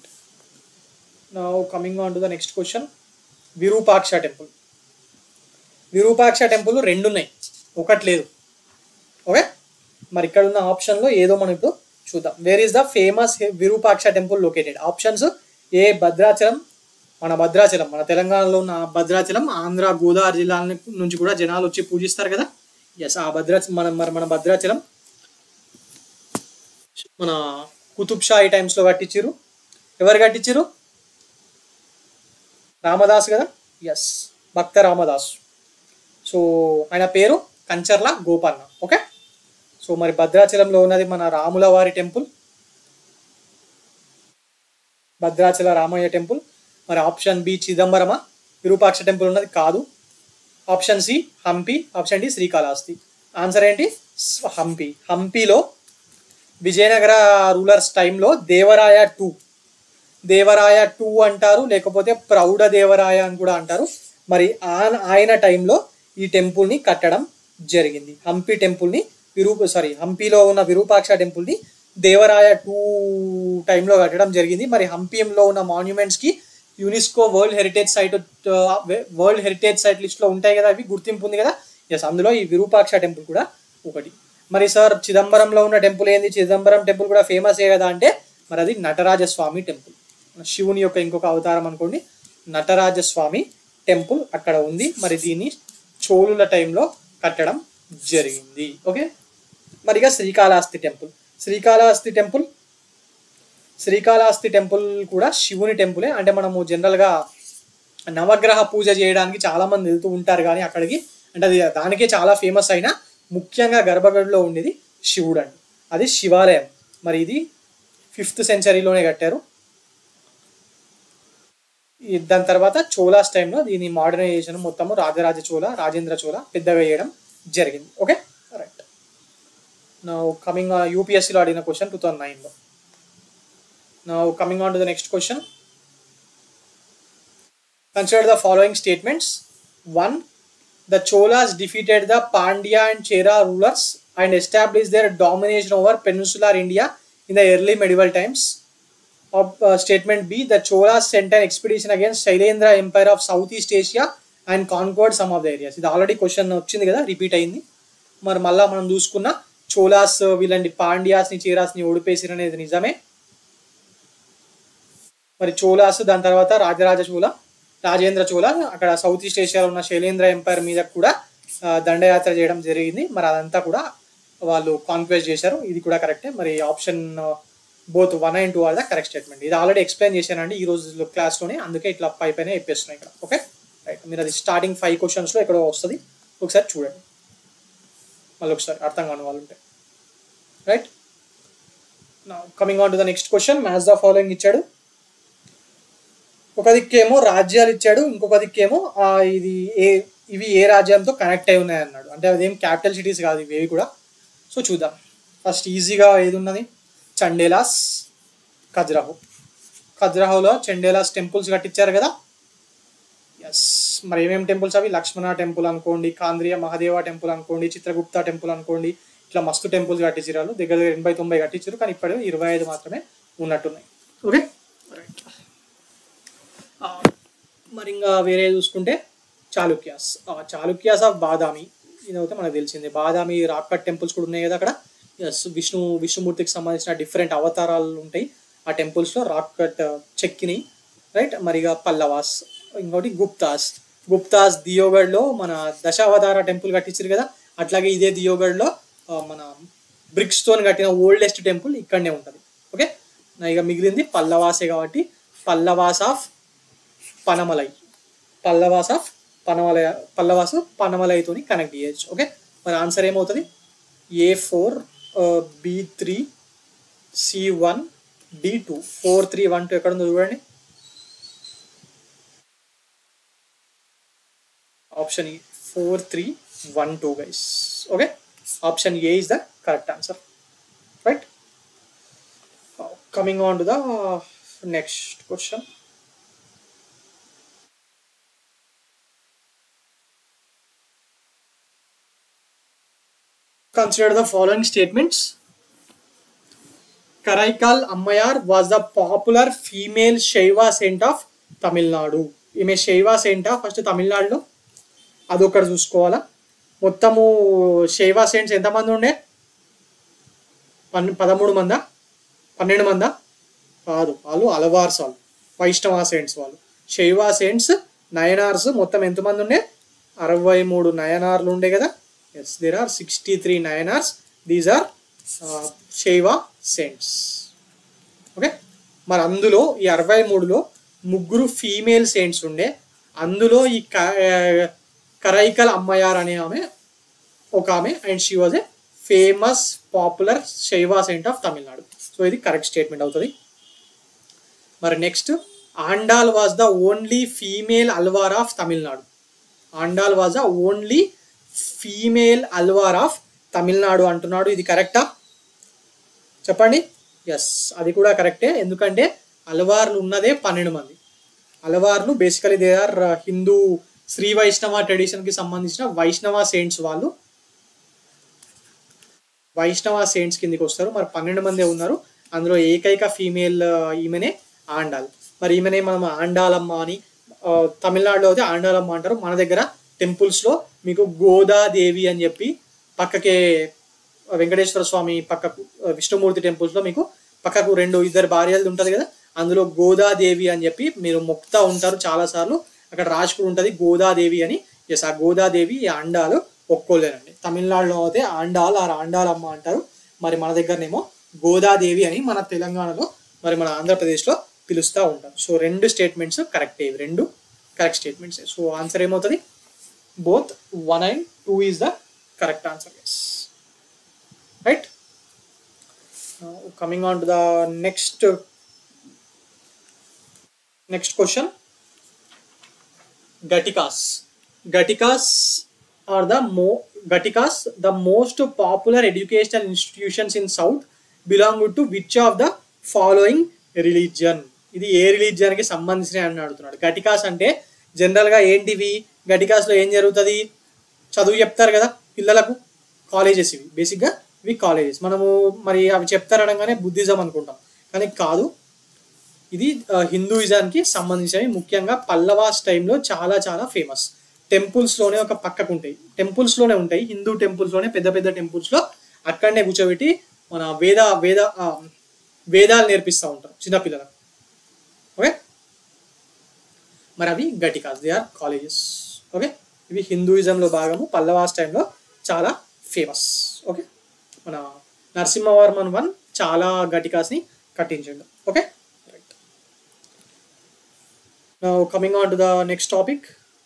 Speaker 1: now coming on to the next question Virupaksha temple Virupaksha temple రెండు ఉన్నాయి ఒకటి లేదు okay మరి ఇక్కడ ఉన్న ఆప్షన్లో ఏదో మనం ఇప్పుడు చూద్దాం where is the famous Virupaksha temple located options A Bhadrachalam మన భద్రాచలం మన తెలంగాణలో ఉన్న భద్రాచలం ఆంధ్ర గోదావరి జిల్లాల నుంచి కూడా జనాలు వచ్చి పూజిస్తారు కదా ఎస్ ఆ భద్రాచలం మన మరి మన భద్రాచలం మన కుతుబ్ షాహీ టైమ్స్లో కట్టించారు ఎవరు కట్టించారు రామదాస్ కదా ఎస్ భక్త రామదాస్ సో ఆయన పేరు కంచర్ల గోపన్న ఓకే సో మరి భద్రాచలంలో ఉన్నది మన రాముల వారి టెంపుల్ భద్రాచల రామయ్య టెంపుల్ మరి ఆప్షన్ బి చిదంబరమా విరూపాక్ష టెంపుల్ ఉన్నది కాదు option C Hampi option D Srikalahasti answer ఏంటి స్వ- హంపి హంపిలో విజయనగర రూలర్స్ టైంలో దేవరాయ టూ దేవరాయ టూ అంటారు లేకపోతే ప్రౌఢ దేవరాయ అని కూడా అంటారు మరి ఆన- ఆయన టైంలో ఈ టెంపుల్ని కట్టడం జరిగింది హంపి టెంపుల్ని విరూప సారీ హంపిలో ఉన్న విరూపాక్ష టెంపుల్ని దేవరాయ టూ టైంలో కట్టడం జరిగింది మరి హంపిలో ఉన్న మాన్యుమెంట్స్కి UNESCO world heritage site world heritage site లిస్ట్లో ఉంటాయి కదా అవి గుర్తింపు ఉంది కదా ఎస్ అందులో ఈ విరూపాక్ష టెంపుల్ కూడా ఒకటి మరి సార్ చిదంబరంలో ఉన్న టెంపుల్ ఏంది చిదంబరం టెంపుల్ కూడా ఫేమస్ ఏ కదా అంటే మరి అది నటరాజస్వామి టెంపుల్ శివుని యొక్క ఇంకొక అవతారం అనుకోండి నటరాజస్వామి టెంపుల్ అక్కడ ఉంది మరి దీన్ని చోళుల టైంలో కట్టడం జరిగింది ఓకే మరిగా Srikalahasti temple Srikalahasti temple Srikalahasti temple కూడా శివుని టెంపులే అంటే మనము జనరల్గా నవగ్రహ పూజ చేయడానికి చాలా మంది వెళ్తూ ఉంటారు కానీ అక్కడికి అంటే అది దానికే చాలా ఫేమస్ అయిన ముఖ్యంగా గర్భగడిలో ఉండేది శివుడు అండి అది శివాలయం మరి ఇది ఫిఫ్త్ సెంచరీలోనే కట్టారు ఈ- దాని తర్వాత చోలాస్ టైంలో దీని మోడర్నైజేషన్ మొత్తము రాజరాజ చోళ రాజేంద్ర చోళ పెద్దగా చేయడం జరిగింది ఓకే రైట్ నా కమింగ్ యూపీఎస్సీలో అడిగిన క్వశ్చన్ టూ థౌసండ్ నైన్లో now coming on to the next question Consider the following statements. One, the Cholas defeated the Pandya and Chera rulers and established their domination over peninsular India in the early medieval times. Of, uh, statement B, the Cholas sent an expedition against Shailendra Empire of Southeast Asia and conquered some of the areas. ఇది already question వచ్చింది కదా repeat అయింది మరి మళ్ళా మనం చూసుకున్న చోలాస్ వీళ్ళని పాండ్యాస్ని చీరాస్ని ఓడిపేసిరు అనేది నిజమే మరి చోళాస్ దాని తర్వాత రాజరాజ చోళ రాజేంద్ర చోళ అక్కడ సౌత్ ఈస్ట్ ఏషియాలో ఉన్న శైలేంద్ర ఎంపైర్ మీద కూడా ఆ, దండయాత్ర చేయడం జరిగింది మరి అదంతా కూడా వాళ్ళు కాన్క్వెస్ట్ చేశారు ఇది కూడా కరెక్టే మరి option both one and two are the correct statement ఇది ఆల్రెడీ ఎక్స్ప్లెయిన్ చేశానండి ఈ రోజు క్లాస్లోనే అందుకే ఇట్లా పై పైన చెప్పేస్తున్నాయి ఇక్కడ ఓకే రైట్ మీరు అది స్టార్టింగ్ ఫైవ్ క్వశ్చన్స్లో ఇక్కడ వస్తుంది ఒకసారి చూడండి మళ్ళీ ఒకసారి అర్థం కాని వాళ్ళు ఉంటే right coming on to the next question match the following ఇచ్చాడు ఒక దిక్కేమో రాజ్యాలు ఇచ్చాడు ఇంకొక దిక్కేమో ఆ, ఇది ఏ ఇవి ఏ రాజ్యంతో కనెక్ట్ అయి ఉన్నాయి అన్నాడు అంటే అదేం క్యాపిటల్ సిటీస్ కాదు ఇవి ఏవి కూడా సో చూద్దాం ఫస్ట్ ఈజీగా ఏది ఉన్నది చండేలాస్ ఖజ్రహో ఖజ్రహోలో చండేలాస్ టెంపుల్స్ కట్టించారు కదా ఎస్ మరి ఏమేమి టెంపుల్స్ అవి లక్ష్మణ టెంపుల్ అనుకోండి కాంద్రియ మహాదేవ టెంపుల్ అనుకోండి చిత్రగుప్త టెంపుల్ అనుకోండి ఇట్లా మస్తు టెంపుల్స్ కట్టించారు వాళ్ళు దగ్గర దగ్గర ఎనభై తొంభై కట్టించారు కానీ ఇప్పటికి ఇరవై ఐదు మాత్రమే ఉన్నట్టున్నాయి ఓకే రైట్ మరి ఇంకా వేరే చూసుకుంటే చాళుక్యాస్ ఆ, చాళుక్యాస్ ఆఫ్ బాదామి ఇదైతే మనకు తెలిసిందే బాదామి రాక్ కట్ టెంపుల్స్ కూడా ఉన్నాయి కదా అక్కడ ఎస్ విష్ణు విష్ణుమూర్తికి సంబంధించిన డిఫరెంట్ అవతారాలు ఉంటాయి ఆ టెంపుల్స్లో రాక్ కట్ చెక్కినాయి రైట్ మరిగా పల్లవాస్ ఇంకోటి గుప్తాస్ గుప్తాస్ దియోగఢ్లో మన దశావతార టెంపుల్ కట్టించారు కదా అట్లాగే ఇదే దియోగఢ్లో ఆ, మన బ్రిక్స్ తోని కట్టిన ఓల్డెస్ట్ టెంపుల్ ఇక్కడనే ఉంటుంది ఓకే నా ఇక మిగిలింది పల్లవాసే కాబట్టి పల్లవాస్ ఆఫ్ పనమలై పల్లవాస్ ఆఫ్ పనమలయ పల్లవాసు పనమలైతోని కనెక్ట్ చేయొచ్చు ఓకే మరి ఆన్సర్ ఏమవుతుంది A four B three C one D two four three one two ఎక్కడ ఉందో చూడండి ఆప్షన్ ఈ four three one two guys okay option A is the correct answer right coming on to the next question consider the following statements Karaikal Ammayar was the popular female Shaiva saint of Tamil Nadu ఈమె Shaiva సెయింటా first తమిళనాడులో అదొకటి చూసుకోవాలా మొత్తము శైవ saints ఎంతమంది ఉండే పన్ పదమూడు మందా పన్నెండు మందా కాదు వాళ్ళు అలవార్స్ వాళ్ళు వైష్ణవ సెయింట్స్ వాళ్ళు శైవ సెయింట్స్ నయనార్స్ మొత్తం ఎంతమంది ఉండే అరవై మూడు నయనార్లు ఉండే కదా yes there are sixty three Nayanars these are Shaiva saints okay మరి అందులో ఈ అరవై మూడులో ముగ్గురు ఫీమేల్ సెయింట్స్ ఉండే అందులో ఈ క- కరైకల్ అమ్మయార్ అనే ఆమె ఒక ఆమె and she was a famous popular Shaiva saint of Tamil Nadu so ఇది కరెక్ట్ స్టేట్మెంట్ అవుతుంది మరి next Andal was the only female Alvar of Tamil Nadu Andal was the only female Alvar of Tamil Nadu అంటున్నాడు ఇది కరెక్టా చెప్పండి ఎస్ అది కూడా కరెక్టే ఎందుకంటే అలవార్లు ఉన్నదే పన్నెండు మంది అలవార్లు basically they are Hindu Shri Vaishnava ట్రెడిషన్కి సంబంధించిన వైష్ణవ సెయింట్స్ వాళ్ళు వైష్ణవ సెయింట్స్ కిందకి వస్తారు మరి పన్నెండు మందే ఉన్నారు అందులో ఏకైక ఫీమేల్ ఈమెనే ఆండాల్ మరి ఈమెనే మనం ఆండాలమ్మ అని ఆ, తమిళనాడులో అయితే ఆండాలమ్మ అంటారు మన దగ్గర టెంపుల్స్లో మీకు గోదాదేవి అని చెప్పి పక్కకే వెంకటేశ్వర స్వామి పక్కకు ఆ, విష్ణుమూర్తి టెంపుల్స్లో మీకు పక్కకు రెండు ఇద్దరు భార్యలు ఉంటుంది కదా అందులో గోదాదేవి అని చెప్పి మీరు మొక్కుతా ఉంటారు చాలాసార్లు అక్కడ రాసుకుని ఉంటుంది గోదాదేవి అని ఎస్ ఆ గోదాదేవి ఈ అండాలు ఒక్కోలేరండి తమిళనాడులో అయితే ఆండాల్ ఆ ఆండాలమ్మ అంటారు మరి మన దగ్గరనేమో గోదాదేవి అని మన తెలంగాణలో మరి మన ఆంధ్రప్రదేశ్లో పిలుస్తూ ఉంటారు సో రెండు స్టేట్మెంట్స్ కరెక్ట్ ఇవి రెండు కరెక్ట్ స్టేట్మెంట్స్ సో ఆన్సర్ ఏమవుతుంది both one and two is the correct answer yes right coming on to the next next question Ghatikas Ghatikas are the మో Ghatikas the most popular educational institutions in south belong to which of the following religion ఇది ఏ religion కి సంబంధించిన అని అడుగుతున్నాడు గటికాస్ అంటే జనరల్గా ఏంటివి గటికాస్లో ఏం జరుగుతుంది చదువు చెప్తారు కదా పిల్లలకు కాలేజెస్ ఇవి బేసిక్గా ఇవి కాలేజెస్ మనము మరి అవి చెప్తారు అనగానే బుద్ధిజం అనుకుంటాం కానీ కాదు ఇది ఆ, హిందూయిజానికి సంబంధించినవి ముఖ్యంగా పల్లవాస్ టైంలో చాలా చాలా ఫేమస్ టెంపుల్స్లోనే ఒక పక్కకు ఉంటాయి టెంపుల్స్లోనే ఉంటాయి హిందూ టెంపుల్స్లోనే పెద్ద పెద్ద టెంపుల్స్లో అక్కడనే కూర్చోబెట్టి మన వేద వేద ఆ, వేదాలు నేర్పిస్తూ ఉంటారు చిన్నపిల్లలకు ఓకే మరి అవి Ghatikas they are colleges okay ఇవి హిందూయిజంలో భాగము పల్లవాస్ టైంలో చాలా ఫేమస్ ఓకే మన నరసింహవర్మన్ వన్ చాలా గటికాస్ని కట్టించండు okay right now coming on to the next topic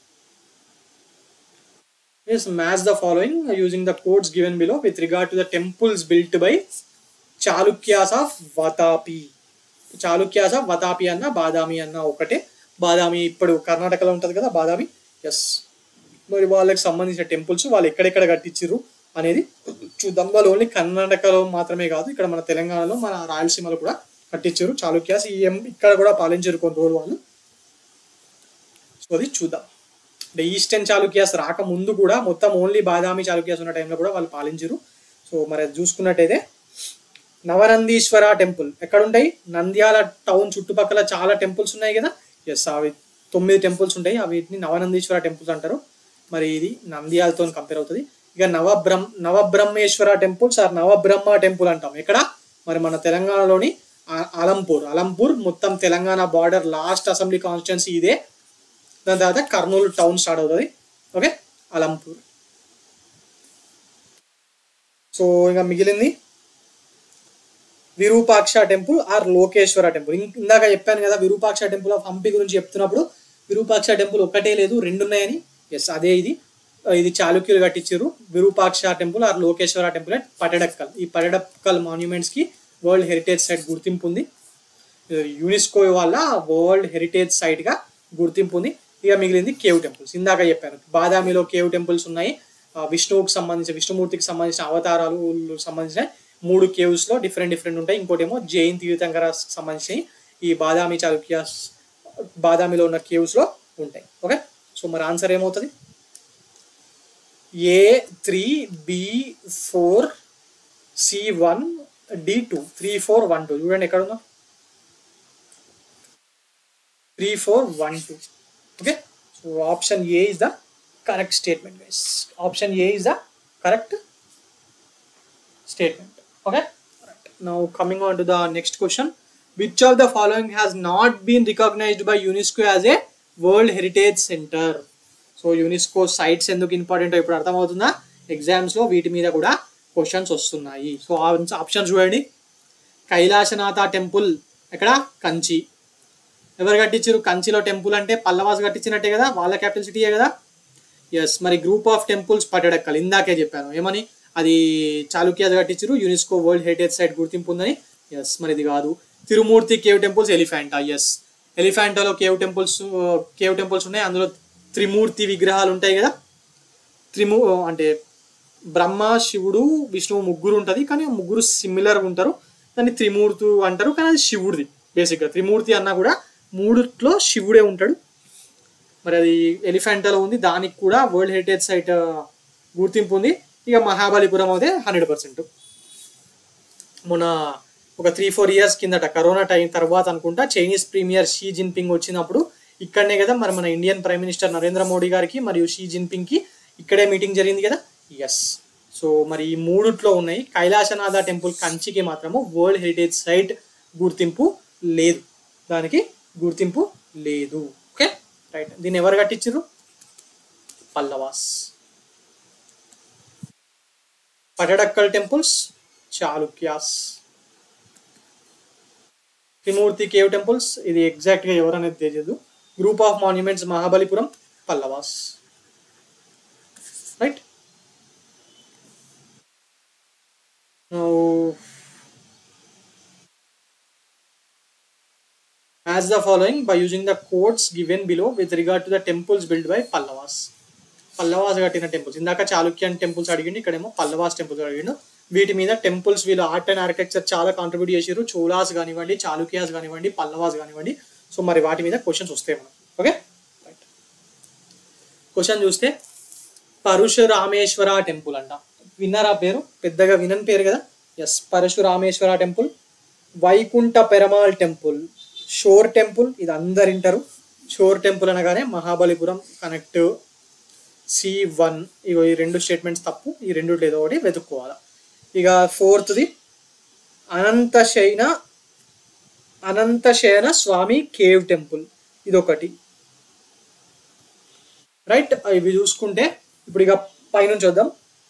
Speaker 1: is match the following using the codes given below with regard to the temples built by Chalukyas of Vatapi Chalukyas of Vatapi అన్న బాదామి అన్న ఒకటే బాదామి ఇప్పుడు కర్ణాటకలో ఉంటుంది కదా బాదామి ఎస్ మరి వాళ్ళకి సంబంధించిన టెంపుల్స్ వాళ్ళు ఎక్కడెక్కడ కట్టించారు అనేది చూద్దాం వాళ్ళు ఓన్లీ కర్ణాటకలో మాత్రమే కాదు ఇక్కడ మన తెలంగాణలో మన రాయలసీమలో కూడా కట్టించారు చాళుక్యాస్ ఈ ఎం- ఇక్కడ కూడా పాలించారు కొన్ని రోజులు వాళ్ళు సో అది చూద్దాం అంటే ఈస్టర్న్ చాళుక్యాస్ రాకముందు కూడా మొత్తం ఓన్లీ బాదామి చాళుక్యాస్ ఉన్న టైంలో కూడా వాళ్ళు పాలించారు సో మరి అది చూసుకున్నట్టయితే నవనందీశ్వర టెంపుల్ ఎక్కడ ఉంటాయి నంద్యాల టౌన్ చుట్టుపక్కల చాలా టెంపుల్స్ ఉన్నాయి కదా ఎస్ అవి తొమ్మిది టెంపుల్స్ ఉంటాయి వీటిని నవనందీశ్వర టెంపుల్స్ అంటారు మరి ఇది నంద్యాలతో కంపేర్ అవుతుంది ఇక Navabrahma Navabrahmeshwara temples are Navabrahma temple అంటాం ఎక్కడ మరి మన తెలంగాణలోని ఆ- అలంపూర్ అలంపూర్ మొత్తం Telangana border last assembly constituency ఇదే దాని తర్వాత కర్నూలు టౌన్ స్టార్ట్ అవుతుంది ఓకే అలంపూర్ సో ఇంకా మిగిలింది Virupaksha temple or Lokeshwara temple ఇం- ఇందాక చెప్పాను కదా విరూపాక్ష టెంపుల్ ఆఫ్ హంపి గురించి చెప్తున్నప్పుడు విరూపాక్ష టెంపుల్ ఒకటే లేదు రెండు ఉన్నాయని ఎస్ అదే ఇది ఆ, ఇది చాళుక్యులు కట్టించారు Virupaksha temple or Lokeshwara temple at Pattadakal ఈ పటడక్కల్ మాన్యుమెంట్స్ కి వరల్డ్ హెరిటేజ్ సైట్ గుర్తింపు ఉంది యునెస్కో వల్ల వరల్డ్ హెరిటేజ్ సైట్ గా గుర్తింపు ఉంది ఇక మిగిలింది కేవ్ టెంపుల్స్ ఇందాక చెప్పాను బాదామిలో కేవ్ టెంపుల్స్ ఉన్నాయి ఆ, విష్ణువుకి సంబంధించిన విష్ణుమూర్తికి సంబంధించిన అవతారాలు సంబంధించిన మూడు caves లో డిఫరెంట్ డిఫరెంట్ ఉంటాయి ఇంకోటి ఏమో జైన్ తీర్థంకర సంబంధించి ఈ బాదామి చాళుక్యాస్ బాదామిలో ఉన్న caves లో ఉంటాయి ఓకే సో మరి ఆన్సర్ ఏమవుతుంది A three B four C one D two three four one two చూడండి ఎక్కడ ఉందో three four one two okay so option A is the correct statement guys option A is the correct statement. Okay. Right. Now coming on to the next question. Which of the following has not been recognized by UNESCO as a World Heritage Center? So UNESCO sites ఎందుకు important ఇప్పుడు అర్థమవుతుందా exams లో వీటి మీద కూడా questions వస్తున్నాయి so option చూడండి Kailasanatha temple ఎక్కడ కంచి ఎవరు కట్టించారు కంచిలో టెంపుల్ అంటే పల్లవాస్ కట్టించినట్టే కదా వాళ్ళ క్యాపిటల్ సిటీయే కదా ఎస్ మరి గ్రూప్ ఆఫ్ టెంపుల్స్ పట్టడక్కలు ఇందాకే చెప్పాను ఏమని అది చాళుక్యాస్ కట్టించారు యునెస్కో వరల్డ్ హెరిటేజ్ సైట్ గుర్తింపు ఉందని ఎస్ మరి ఇది కాదు Tirumurti cave temples Elephanta yes ఎలిఫెంటాలో కేవ్ టెంపుల్స్ కేవ్ టెంపుల్స్ ఉన్నాయి అందులో త్రిమూర్తి విగ్రహాలు ఉంటాయి కదా త్రిమూ అంటే బ్రహ్మ శివుడు విష్ణువు ముగ్గురు ఉంటుంది కానీ ఆ ముగ్గురు సిమిలర్గా ఉంటారు దాన్ని త్రిమూర్తి అంటారు కానీ అది శివుడిది బేసిక్గా త్రిమూర్తి అన్నా కూడా మూడిట్లో శివుడే ఉంటాడు మరి అది ఎలిఫెంటాలో ఉంది దానికి కూడా వరల్డ్ హెరిటేజ్ సైట్ గుర్తింపు ఉంది ఇక మహాబలిపురం అయితే హండ్రెడ్ పర్సెంట్ మొన్న ఒక త్రీ ఫోర్ ఇయర్స్ కిందట కరోనా టైం తర్వాత అనుకుంటా చైనీస్ ప్రీమియర్ షీ జిన్పింగ్ వచ్చినప్పుడు ఇక్కడనే కదా మరి మన Indian prime minister Narendra Modi గారికి మరియు షీ జిన్పింగ్ కి ఇక్కడే మీటింగ్ జరిగింది కదా ఎస్ సో మరి ఈ మూడిట్లో ఉన్నాయి కైలాసనాథ టెంపుల్ కంచికి మాత్రము వరల్డ్ హెరిటేజ్ సైట్ గుర్తింపు లేదు దానికి గుర్తింపు లేదు ఓకే రైట్ దీన్ని ఎవరు కట్టించారు Pallavas Pattadakal temples Chalukyas Trimurti cave temples ఇది ఎగ్జాక్ట్ గా ఎవరు అనేది తెలియదు group of monuments Mahabalipuram Pallavas right as the following by using the quotes given below with regard to the temples built by Pallavas. Pallavas కట్టిన టెంపుల్స్ ఇందాక చాళుక్యన్ టెంపుల్స్ అడిగిండి ఇక్కడేమో పల్లవాస్ టెంపుల్స్ అడిగిండు వీటి మీద టెంపుల్స్ వీళ్ళు ఆర్ట్ అండ్ ఆర్కిటెక్చర్ చాలా కాంట్రిబ్యూట్ చేసారు చోళాస్ కానివ్వండి చాళుక్యాస్ కానివ్వండి పల్లవాస్ కానివ్వండి సో మరి వాటి మీద క్వశ్చన్స్ వస్తాయి మనం ఓకే రైట్ క్వశ్చన్ చూస్తే పరశురామేశ్వర టెంపుల్ అంట విన్నారా పేరు పెద్దగా వినని పేరు కదా yes Parashurameshwara temple Vaikuntha Perumal temple shore temple ఇది అందరు వింటారు షోర్ టెంపుల్ అనగానే మహాబలిపురం కనెక్ట్ సి వన్ ఇగో ఈ రెండు స్టేట్మెంట్స్ తప్పు ఈ రెండు ఏదో ఒకటి వెతుక్కోవాలి ఇక ఫోర్త్ది అనంతశయన అనంతశయన స్వామి కేవ్ టెంపుల్ ఇదొకటి రైట్ ఇవి చూసుకుంటే ఇప్పుడు ఇక పైనుంచి వద్దాం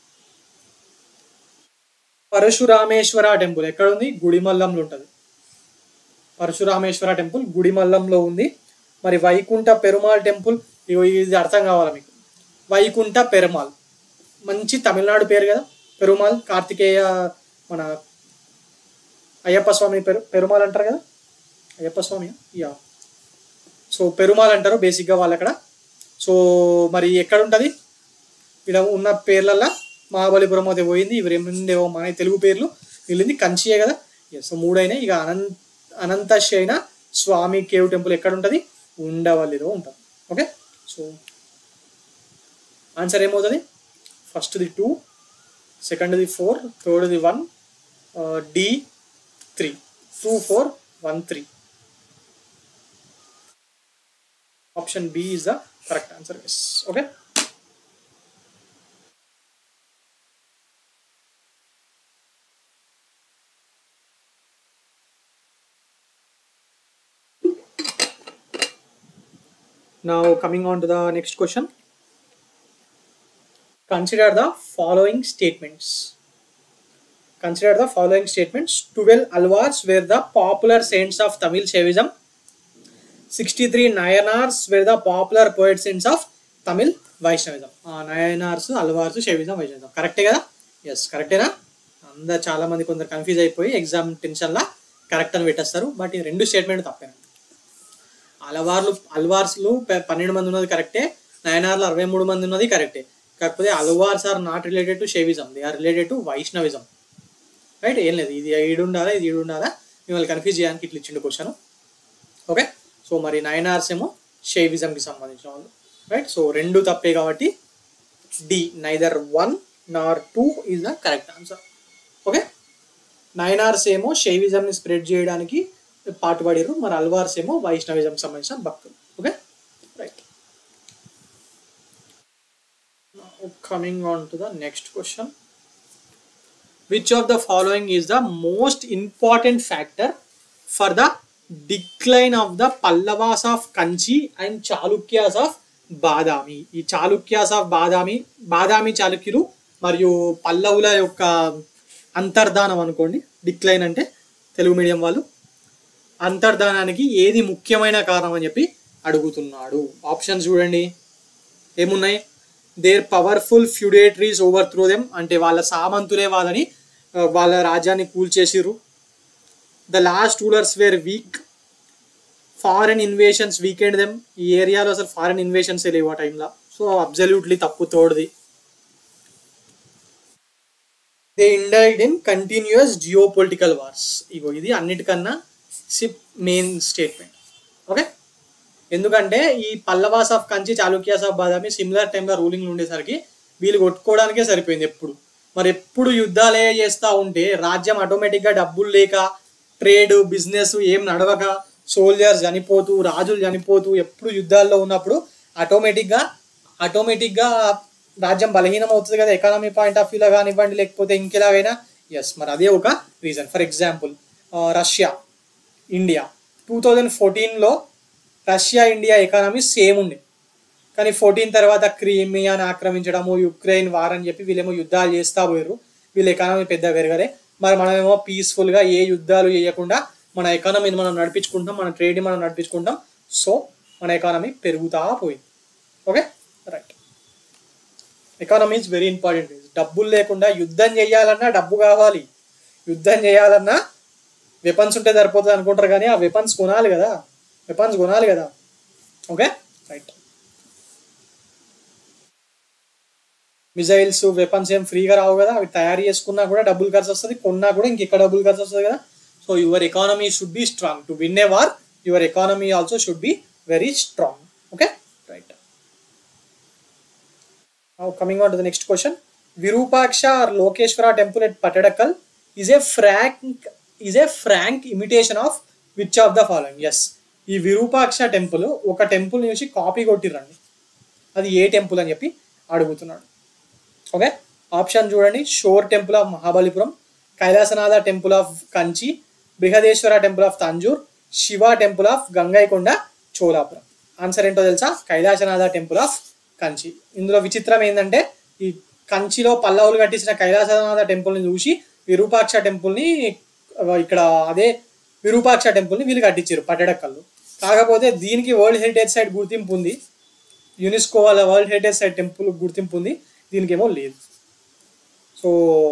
Speaker 1: పరశురామేశ్వర టెంపుల్ ఎక్కడ ఉంది గుడిమల్లంలో ఉంటుంది పరశురామేశ్వర టెంపుల్ గుడిమల్లంలో ఉంది మరి వైకుంఠ పెరుమాల్ టెంపుల్ ఇగో ఇది అర్థం కావాలి మీకు వైకుంఠ పెరుమాల్ మంచి తమిళనాడు పేరు కదా పెరుమాల్ కార్తికేయ మన అయ్యప్ప స్వామి పెరు పెరుమాల్ అంటారు కదా అయ్యప్ప స్వామి యా సో పెరుమాల్ అంటారు బేసిక్గా వాళ్ళు అక్కడ సో మరి ఎక్కడ ఉంటుంది ఇక్కడ ఉన్న పేర్లల్లో మహాబలిపురం అయితే పోయింది ఇవి రెండేవో మన తెలుగు పేర్లు వీళ్ళింది కంచియే కదా ఎస్ సో మూడైనా ఇక అనంత అనంతశయన స్వామి కేవ్ టెంపుల్ ఎక్కడ ఉంటుంది ఉండవల్లిలో ఉంటుంది ఓకే సో ఆన్సర్ ఏమవుతుంది ఫస్ట్ది టూ సెకండ్ది ఫోర్ థర్డ్ది one D three two four one three option B is the correct answer yes okay Now coming on to the next question. Consider the following statements. Consider the following statements. 12 Alvars were the popular saints of Tamil Shaivism. 63 Nayanars were the popular poet saints of Tamil Vaishnavism. Nayanars Alvars Shaivism Vaishnavism కరెక్టే కదా yes కరెక్టేనా అందరు చాలా మంది కొందరు confuse అయిపోయి exam టెన్షన్లా correct అని పెట్టేస్తారు బట్ ఈ రెండు స్టేట్మెంట్ తప్పేనండి అలవార్లు అల్వార్స్లు ప- పన్నెండు మంది ఉన్నది కరెక్టే నయనార్లు అరవై మూడు మంది ఉన్నది కరెక్టే కాకపోతే Alvars are not related to Shaivism they are related to Vaishnavism right ఏం లేదు ఇది ఈడు ఉండాలా ఇది ఈడు ఉండాలా మిమ్మల్ని కన్ఫ్యూజ్ చేయడానికి ఇట్లా ఇచ్చిండు క్వశ్చన్ ఓకే సో మరి నైన్ అవర్స్ ఏమో షేవిజంకి సంబంధించిన వాళ్ళు రైట్ సో రెండు తప్పే కాబట్టి the neither one nor two is the correct answer okay Nayanars ఏమో షేవిజంని స్ప్రెడ్ చేయడానికి పాటుపడారు మరి అల్వార్స్ ఏమో వైష్ణవిజంకి సంబంధించిన భక్తులు okay right coming on to the next question which of the following is the most important factor for the decline of the Pallavas of Kanchi and Chalukyas of Badami ఈ Chalukyas of Badami Badami చాళుక్యులు మరియు పల్లవుల యొక్క అంతర్ధానం అనుకోండి డిక్లైన్ అంటే తెలుగు మీడియం వాళ్ళు అంతర్ధానానికి ఏది ముఖ్యమైన కారణం అని చెప్పి అడుగుతున్నాడు ఆప్షన్స్ చూడండి ఏమున్నాయి there powerful feudatories overthrew them అంటే వాళ్ళ సామంతులే వాళ్ళని ఆ, వాళ్ళ రాజ్యాన్ని కూల్చేసిర్రు the last rulers were weak foreign invasions weakened them ఈ ఏరియాలో అసలు ఫారెన్ ఇన్వేషన్స్ లేవు ఆ టైంలో సో అబ్జల్యూట్లీ తప్పు తోడుది దే ఇండైడ్ in continuous geopolitical wars ఇగో ఇది అన్నిటికన్నా సిప్ మెయిన్ స్టేట్మెంట్ ఓకే ఎందుకంటే ఈ Pallavas of Kanchi Chalukyas of Badami similar టైంలో రూలింగ్ ఉండేసరికి వీళ్ళు కొట్టుకోవడానికే సరిపోయింది ఎప్పుడు మరి ఎప్పుడు యుద్ధాలే చేస్తూ ఉంటే రాజ్యం ఆటోమేటిక్గా డబ్బులు లేక ట్రేడ్ బిజినెస్ ఏం నడవక సోల్జర్స్ చనిపోతూ రాజులు చనిపోతూ ఎప్పుడు యుద్ధాల్లో ఉన్నప్పుడు ఆటోమేటిక్గా ఆటోమేటిక్గా రాజ్యం బలహీనం అవుతుంది కదా ఎకానమీ పాయింట్ ఆఫ్ వ్యూలో కానివ్వండి లేకపోతే ఇంకెలాగైనా ఎస్ మరి అదే ఒక reason for example Russia India two thousand ఫోర్టీన్లో రష్యా ఇండియా ఎకానమీ సేమ్ ఉండే కానీ ఫోర్టీన్ తర్వాత క్రీమియాని ఆక్రమించడము యుక్రెయిన్ వార్ అని చెప్పి వీళ్ళేమో యుద్ధాలు చేస్తా పోయారు వీళ్ళ ఎకానమీ పెద్ద పెరగలే మరి మనమేమో పీస్ఫుల్గా ఏ యుద్ధాలు చేయకుండా మన ఎకానమీని మనం నడిపించుకుంటాం మన ట్రేడ్ని మనం నడిపించుకుంటాం సో మన ఎకానమీ పెరుగుతా పోయింది okay right economy is very important డబ్బులు లేకుండా యుద్ధం చేయాలన్నా డబ్బు కావాలి యుద్ధం చేయాలన్నా వెపన్స్ ఉంటే సరిపోతుంది అనుకుంటారు కానీ ఆ వెపన్స్ కొనాలి కదా వెపన్స్ కొనాలి కదా ఓకే రైట్ మిజైల్స్ వెపన్స్ ఏం ఫ్రీగా రావు కదా అవి తయారు చేసుకున్నా కూడా డబ్బులు ఖర్చు వస్తుంది కొన్నా కూడా ఇంకెక్కడ డబ్బులు ఖర్చు వస్తుంది కదా so your economy should be strong to win a war your economy also should be very strong okay right Now coming on to the next question. Virupaksha or Lokeshwara temple at Patadakal is a frank is a frank imitation of which of the following? Yes. ఈ Virupaksha temple ఒక temple నుంచి copy కొట్టిరండి అది ఏ temple అని చెప్పి అడుగుతున్నాడు okay option చూడండి shore temple of Mahabalipuram Kailasanatha temple of Kanchi Brihadeeswara temple of Tanjore Shiva temple of Gangaikonda Cholapuram answer ఏంటో తెలుసా కైలాసనాథ టెంపుల్ ఆఫ్ కంచి ఇందులో విచిత్రం ఏంటంటే ఈ కంచిలో పల్లవులు కట్టించిన కైలాసనాథ టెంపుల్ని చూసి విరూపాక్ష టెంపుల్ని ఇక్కడ అదే విరూపాక్ష టెంపుల్ని వీళ్ళు కట్టించారు పట్టడక్కల్లో కాకపోతే దీనికి వరల్డ్ హెరిటేజ్ సైట్ గుర్తింపు ఉంది యునెస్కో వాళ్ళ వరల్డ్ హెరిటేజ్ సైట్ టెంపుల్ గుర్తింపు ఉంది దీనికి ఏమో లేదు so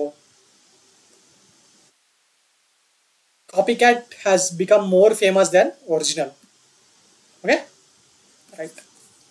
Speaker 1: copycat has become more famous than original okay right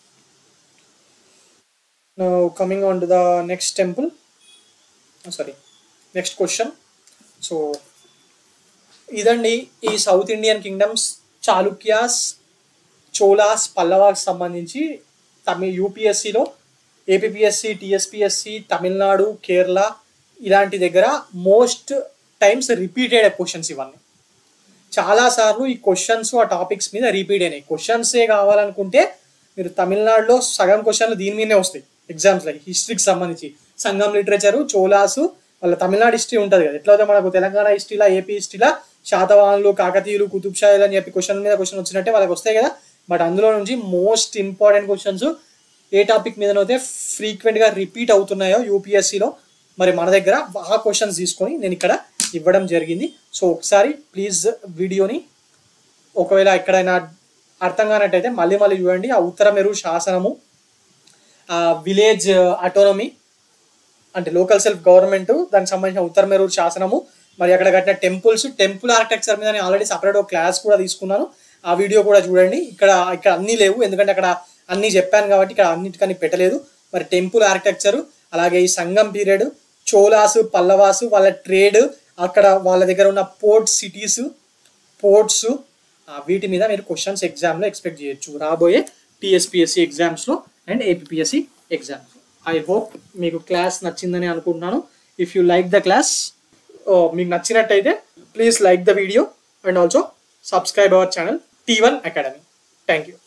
Speaker 1: Now coming on to the next temple. Oh, sorry, next question. So ఇదండి ఈ south Indian kingdoms Chalukyas Cholas పల్లవాకి సంబంధించి తమిళ యూపీఎస్సిలో ఏపీఎస్సి టిఎస్పిఎస్సి తమిళనాడు కేరళ ఇలాంటి దగ్గర మోస్ట్ టైమ్స్ రిపీటెడ్ క్వశ్చన్స్ ఇవన్నీ చాలాసార్లు ఈ క్వశ్చన్స్ ఆ టాపిక్స్ మీద రిపీట్ అయినాయి క్వశ్చన్సే కావాలనుకుంటే మీరు తమిళనాడులో సగం క్వశ్చన్లు దీని మీదనే వస్తాయి ఎగ్జామ్స్లో హిస్టరీకి సంబంధించి సంఘం లిటరేచరు చోలాసు వాళ్ళ తమిళనాడు హిస్టరీ ఉంటుంది కదా ఎట్లా అయితే మనకు తెలంగాణ హిస్టరీలా ఏపీ హిస్టరీలా శాతవాహనులు కాకతీయులు కుతుబ్ షాయిలు అని చెప్పి క్వశ్చన్ మీద క్వశ్చన్ వచ్చినట్టే వాళ్ళకి వస్తాయి కదా బట్ అందులో నుంచి మోస్ట్ ఇంపార్టెంట్ క్వశ్చన్స్ ఏ టాపిక్ మీదనైతే ఫ్రీక్వెంట్గా రిపీట్ అవుతున్నాయో యూపీఎస్సీలో మరి మన దగ్గర ఆ క్వశ్చన్స్ తీసుకొని నేను ఇక్కడ ఇవ్వడం జరిగింది సో ఒకసారి ప్లీజ్ వీడియోని ఒకవేళ ఎక్కడైనా అర్థం కానట్టయితే మళ్ళీ మళ్ళీ చూడండి ఆ ఉత్తరమెరు శాసనము ఆ విలేజ్ అటోనమీ అంటే లోకల్ సెల్ఫ్ గవర్నమెంట్ దానికి సంబంధించిన ఉత్తరమెరూరు శాసనము మరి అక్కడ కట్టిన టెంపుల్స్ టెంపుల్ ఆర్కిటెక్చర్ మీద నేను ఆల్రెడీ సపరేట్ ఒక క్లాస్ కూడా తీసుకున్నాను ఆ వీడియో కూడా చూడండి ఇక్కడ ఇక్కడ అన్నీ లేవు ఎందుకంటే అక్కడ అన్నీ చెప్పాను కాబట్టి ఇక్కడ అన్నిటికని పెట్టలేదు మరి టెంపుల్ ఆర్కిటెక్చర్ అలాగే ఈ సంగం పీరియడ్ చోలాసు పల్లవాసు వాళ్ళ ట్రేడ్ అక్కడ వాళ్ళ దగ్గర ఉన్న పోర్ట్ సిటీస్ పోర్ట్స్ వీటి మీద మీరు క్వశ్చన్స్ ఎగ్జామ్లో ఎక్స్పెక్ట్ చేయొచ్చు రాబోయే టీఎస్పిఎస్సి ఎగ్జామ్స్లో and APSC exams I hope మీకు క్లాస్ నచ్చిందని అనుకుంటున్నాను if you like the class మీకు నచ్చినట్టయితే please like the video and also subscribe our channel T one academy thank you